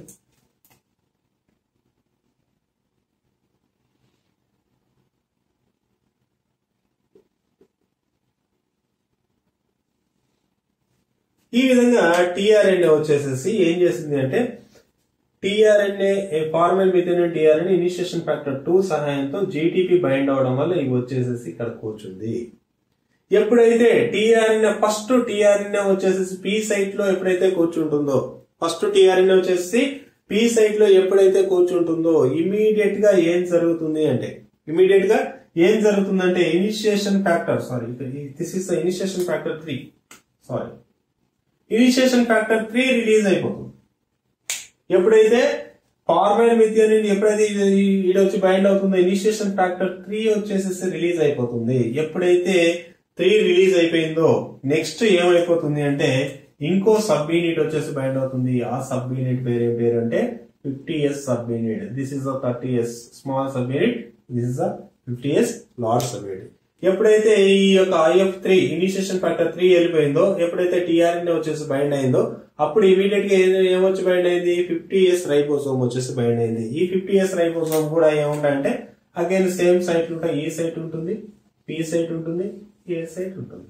ఈ విధంగా టీఆర్ఎన్ఏ వచ్చేసేసి ఏం చేసింది అంటే tRNA formyl with tRNA initiation factor two సహాయంతో జీటీపీ బైండ్ అవడం వల్ల ఇవి వచ్చేసేసి ఇక్కడ కూర్చుంది ఎప్పుడైతే టీఆర్ఎన్ఏ ఫస్ట్ టీఆర్ఎన్ఏ వచ్చేసేసి పీ సైట్ లో ఎప్పుడైతే కూర్చుంటుందో ఫస్ట్ టీఆర్ఎన్ఏ వచ్చేసి పీ సైట్ లో ఎప్పుడైతే కూర్చుంటుందో ఇమీడియట్ గా ఏం జరుగుతుంది అంటే ఇమీడియట్ గా ఏం జరుగుతుందంటే initiation factor sorry this is initiation factor three sorry initiation factor three release అయిపోతుంది ఎప్పుడైతే ఫార్మైల్ మిథియోనిన్ ఎప్పుడైతే ఇది వచ్చి బైండ్ అవుతుందో ఇనిషియేషన్ ఫ్యాక్టర్ త్రీ వచ్చేసేసి రిలీజ్ అయిపోతుంది ఎప్పుడైతే త్రీ రిలీజ్ అయిపోయిందో నెక్స్ట్ ఏమైపోతుంది అంటే ఇంకో సబ్ యూనిట్ వచ్చేసి బైండ్ అవుతుంది ఆ సబ్ యూనిట్ పేరు ఏం పేరు అంటే fifty S subunit this is a thirty S small subunit this is a fifty S large subunit ఎప్పుడైతే ఈ యొక్క IF three initiation factor three వెళ్ళిపోయిందో ఎప్పుడైతే టీఆర్ఎన్ఏ వచ్చేసి బైండ్ అయిందో అప్పుడు ఇమీడియట్ గా ఏ- ఏమొచ్చి బైండ్ అయింది ఫిఫ్టీ ఇయర్స్ రైబోసోమ్ వచ్చేసి బైండ్ అయింది ఈ ఫిఫ్టీ ఇయర్స్ రైబోసోమ్ కూడా ఏముంటాయంటే అగైన్ సేమ్ సైట్ ఉంటాయి ఈ సైట్ ఉంటుంది పి సైట్ ఉంటుంది ఏ సైట్ ఉంటుంది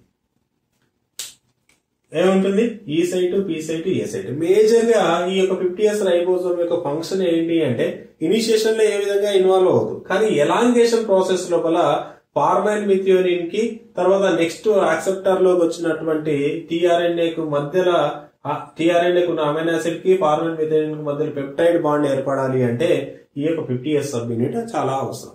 ఏముంటుంది ఈ site P site A site major గా ఈ యొక్క ఫిఫ్టీ ఇయర్స్ రైబోసోమ్ యొక్క ఫంక్షన్ ఏంటి అంటే ఇనిషియేషన్ లో ఏ విధంగా ఇన్వాల్వ్ అవ్వదు కానీ ఎలాంగేషన్ ప్రాసెస్ లోపల ఫార్మైల్ మిథియోనిన్ కి తర్వాత నెక్స్ట్ యాక్సెప్టర్ లోకి వచ్చినటువంటి టిఆర్ఎన్ఏ కు మధ్యలో టిఆర్ఎన్ఏ కు అమైనో యాసిడ్ కి ఫార్మైల్ మిథియోనిన్ కు మధ్యలో పెప్టైడ్ బాండ్ ఏర్పడాలి అంటే ఈ యొక్క ఫిఫ్టీ ఇయర్స్ సబ్ యూనిట్ చాలా అవసరం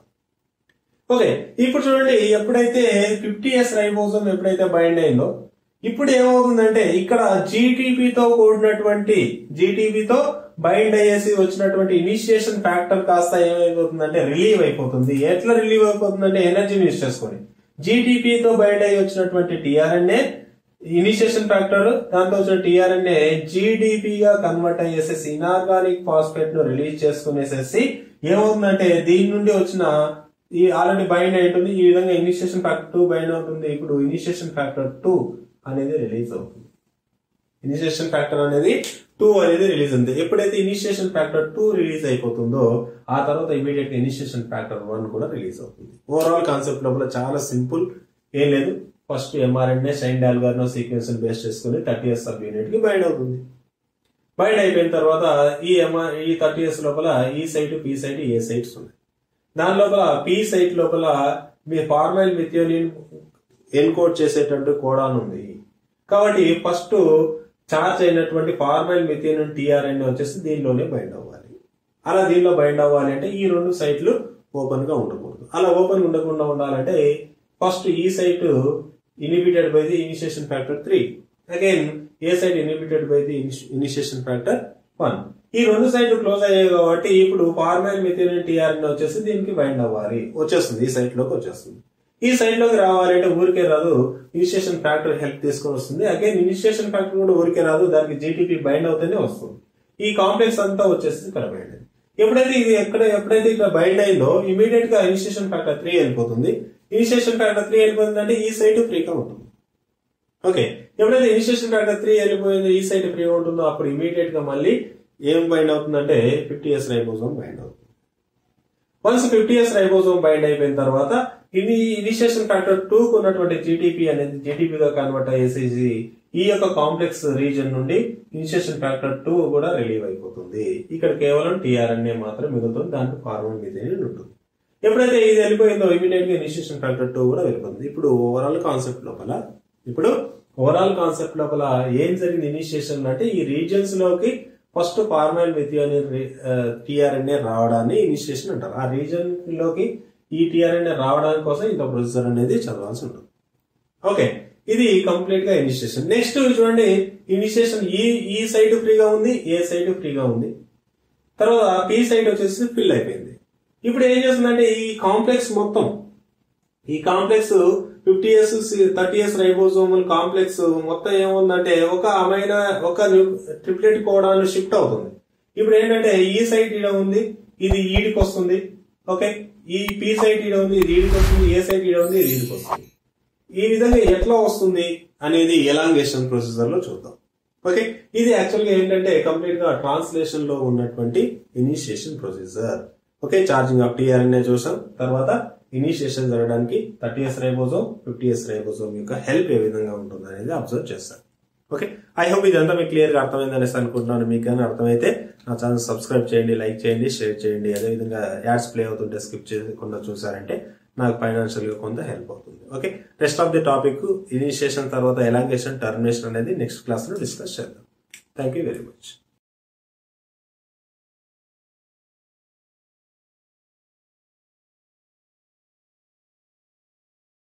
ఓకే ఇప్పుడు చూడండి ఎప్పుడైతే ఫిఫ్టీ ఇయర్స్ రైబోజోమ్ ఎప్పుడైతే బైండ్ అయిందో ఇప్పుడు ఏమవుతుందంటే ఇక్కడ జీటీపీ తో కూడినటువంటి జీటీపీ తో బైండ్ అయ్యేసి వచ్చినటువంటి ఇనిషియేషన్ ఫ్యాక్టర్ కాస్త ఏమైపోతుందంటే రిలీవ్ అయిపోతుంది ఎట్లా రిలీవ్ అయిపోతుందంటే ఎనర్జీని యూస్ చేసుకొని జీటీపీ తో బైండ్ అయ్యి వచ్చినటువంటి టిఆర్ఎన్ఏ ఇనిషియేషన్ ఫ్యాక్టర్ దాంతో వచ్చిన టిఆర్ఎన్ఏ జీడిపి గా కన్వర్ట్ అయ్యేసేసి ఇనార్గానిక్ ఫాస్ఫేట్ ను రిలీజ్ చేసుకునేసేసి ఏమవుతుందంటే దీని నుండి వచ్చిన ఈ ఆల్రెడీ బైండ్ అయి ఉంటుంది ఈ విధంగా ఇనిషియేషన్ ఫ్యాక్టర్ టూ బైండ్ అవుతుంది ఇప్పుడు ఇనిషియేషన్ ఫ్యాక్టర్ టూ అనేది రిలీజ్ అవుతుంది ఇనిషియేషన్ ఫ్యాక్టర్ అనేది టూ అనేది రిలీజ్ ఉంది ఎప్పుడైతే ఇనిషియేషన్ ఫ్యాక్టర్ టూ రిలీజ్ అయిపోతుందో ఆ తర్వాత ఇమీడియట్ గా ఇనిషియేషన్ ఫ్యాక్టర్ వన్ కూడా రిలీజ్ అవుతుంది ఓవరాల్ కాన్సెప్ట్ లోపల చాలా సింపుల్ ఏం లేదు first mRNA Shine Dalgarno sequence base చేసుకుని థర్టీ ఇయర్స్ సబ్ యూనిట్ కి బైండ్ అవుతుంది బైండ్ అయిపోయిన తర్వాత ఈ ఎంఆర్ ఈ థర్టీ ఇయర్స్ లోపల ఈ site P site A sites ఉన్నాయి దాని లోపల పి సైట్ లోపల మీ ఫార్మైల్ మిథియోనిన్ ఎన్కోడ్ చేసేటట్టు కోడాన్ ఉంది కాబట్టి ఫస్ట్ చార్జ్ అయినటువంటి ఫార్మైల్ మిథియోనిన్ టీఆర్ఎన్ వచ్చేసి దీనిలోనే బైండ్ అవ్వాలి అలా దీనిలో బైండ్ అవ్వాలి అంటే ఈ రెండు సైట్లు ఓపెన్ గా ఉండకూడదు అలా ఓపెన్ ఉండకుండా ఉండాలంటే ఫస్ట్ ఈ site inhibited by the initiation factor three again A site inhibited by the initiation factor one ఈ రెండు సైట్లు క్లోజ్ అయ్యాయి కాబట్టి ఇప్పుడు ఫార్మైల్ మిథియోనిన్ టీఆర్ఎన్ వచ్చేసి దీనికి బైండ్ అవ్వాలి వచ్చేస్తుంది ఈ సైట్ లోకి వచ్చేస్తుంది ఈ సైడ్ లోకి రావాలి అంటే ఊరికే రాదు ఇనిషియేషన్ ఫ్యాక్టర్ హెల్ప్ తీసుకొని వస్తుంది అగైన్ ఇనిషియేషన్ ఫ్యాక్టర్ కూడా ఊరికే రాదు దానికి జీటీపీ బైండ్ అవుతూనే వస్తుంది ఈ కాంప్లెక్స్ అంతా వచ్చేసి ఇక్కడ బైండ్ అయింది ఎప్పుడైతే ఇది ఎక్కడ ఎప్పుడైతే ఇక్కడ బైండ్ అయిందో ఇమీడియట్ గా ఇనిషియేషన్ ఫ్యాక్టర్ త్రీ వెళ్ళిపోతుంది ఇనిషియేషన్ ఫ్యాక్టర్ త్రీ వెళ్ళిపోతుంది అంటే ఈ సైట్ ఫ్రీగా ఉంటుంది ఓకే ఎప్పుడైతే ఇనిషియేషన్ ఫ్యాక్టర్ త్రీ వెళ్ళిపోయిందో ఈ సైట్ ఫ్రీగా ఉంటుందో అప్పుడు ఇమీడియట్ గా మళ్ళీ ఏం బైండ్ అవుతుందంటే ఫిఫ్టీ ఇయర్స్ రైబోజోమ్ బైండ్ అవుతుంది once fifty years ribosome bind అయిపోయిన తర్వాత ఇది ఇనిషియేషన్ ఫ్యాక్టర్ టూ కు ఉన్నటువంటి జీటీపీ అనేది జీటీపీ గా కన్వర్ట్ అయ్యేసి ఈ యొక్క కాంప్లెక్స్ రీజన్ నుండి ఇనిషియేషన్ ఫ్యాక్టర్ టూ కూడా రిలీవ్ అయిపోతుంది ఇక్కడ కేవలం టీఆర్ఎన్ఏ మాత్రం మిగులుతుంది దాంట్లో ఫార్మల్ మిథైన్ ఉంటుంది ఎప్పుడైతే ఇది వెళ్ళిపోయిందో ఇమీడియట్ గా ఇనిషియేషన్ ఫ్యాక్టర్ టూ కూడా వెళ్ళిపోతుంది ఇప్పుడు ఓవరాల్ కాన్సెప్ట్ లోపల ఇప్పుడు ఓవరాల్ కాన్సెప్ట్ లోపల ఏం జరిగింది ఇనిషియేషన్ అంటే ఈ రీజియన్స్ లోకి ఫస్ట్ ఫార్మల్ మెథియోని టీఆర్ఎన్ఏ రావడాన్ని ఇనిషియేషన్ అంటారు ఆ రీజన్ లోకి ఈ టీఆర్ఎన్ఏ రావడానికి కోసం ఇంత ప్రొసెసర్ అనేది చదవాల్సి ఉంటుంది ఓకే ఇది కంప్లీట్ గా ఇనిషియేషన్ నెక్స్ట్ చూడండి ఇనిషియేషన్ ఈ ఈ సైడ్ ఫ్రీగా ఉంది ఏ సైడ్ ఫ్రీగా ఉంది తర్వాత పి సైడ్ వచ్చేసి ఫిల్ అయిపోయింది ఇప్పుడు ఏం చేస్తుందంటే ఈ కాంప్లెక్స్ మొత్తం ఈ complex fifty years thirty years ribosomal complex మొత్తం ఏముందంటే ఒక అమైన ఒక ట్రిప్లెట్ కోడాన్ని షిఫ్ట్ అవుతుంది ఇప్పుడు ఏంటంటే ఈ సైట్ ఈడ ఉంది ఇది ఈడికి వస్తుంది ఓకే ఈ పి సైట్ ఈడ ఉంది ఇది ఈడికి వస్తుంది ఏ సైట్ ఈడ ఉంది ఇది ఈడికి వస్తుంది ఈ విధంగా ఎట్లా వస్తుంది అనేది ఎలాంగేషన్ ప్రొసీజర్ లో చూద్దాం ఓకే ఇది యాక్చువల్ గా ఏంటంటే కంప్లీట్ గా ట్రాన్స్లేషన్ లో ఉన్నటువంటి initiation procedure okay charging of tRNA చూసాం తర్వాత ఇనిషియేషన్ జరగడానికి thirty S ribosome fifty S ribosome యొక్క హెల్ప్ ఏ విధంగా ఉంటుంది అనేది అబ్జర్వ్ చేస్తాం ఓకే ఐ హోప్ ఇదంతా మీకు క్లియర్ గా అర్థమైంది అనేసి అనుకుంటున్నాను మీకు కానీ అర్థమైతే నా ఛానల్ సబ్స్క్రైబ్ చేయండి లైక్ చేయండి షేర్ చేయండి అదేవిధంగా యాడ్స్ ప్లే అవుతుంటే స్కిప్ చేయకుండా చూసారంటే నాకు ఫైనాన్షియల్ గా కొంత హెల్ప్ అవుతుంది okay rest of the topic initiation తర్వాత ఎలాంగేషన్ టర్మినేషన్ అనేది నెక్స్ట్ క్లాస్ లో డిస్కస్ చేద్దాం థ్యాంక్ యూ వెరీ మచ్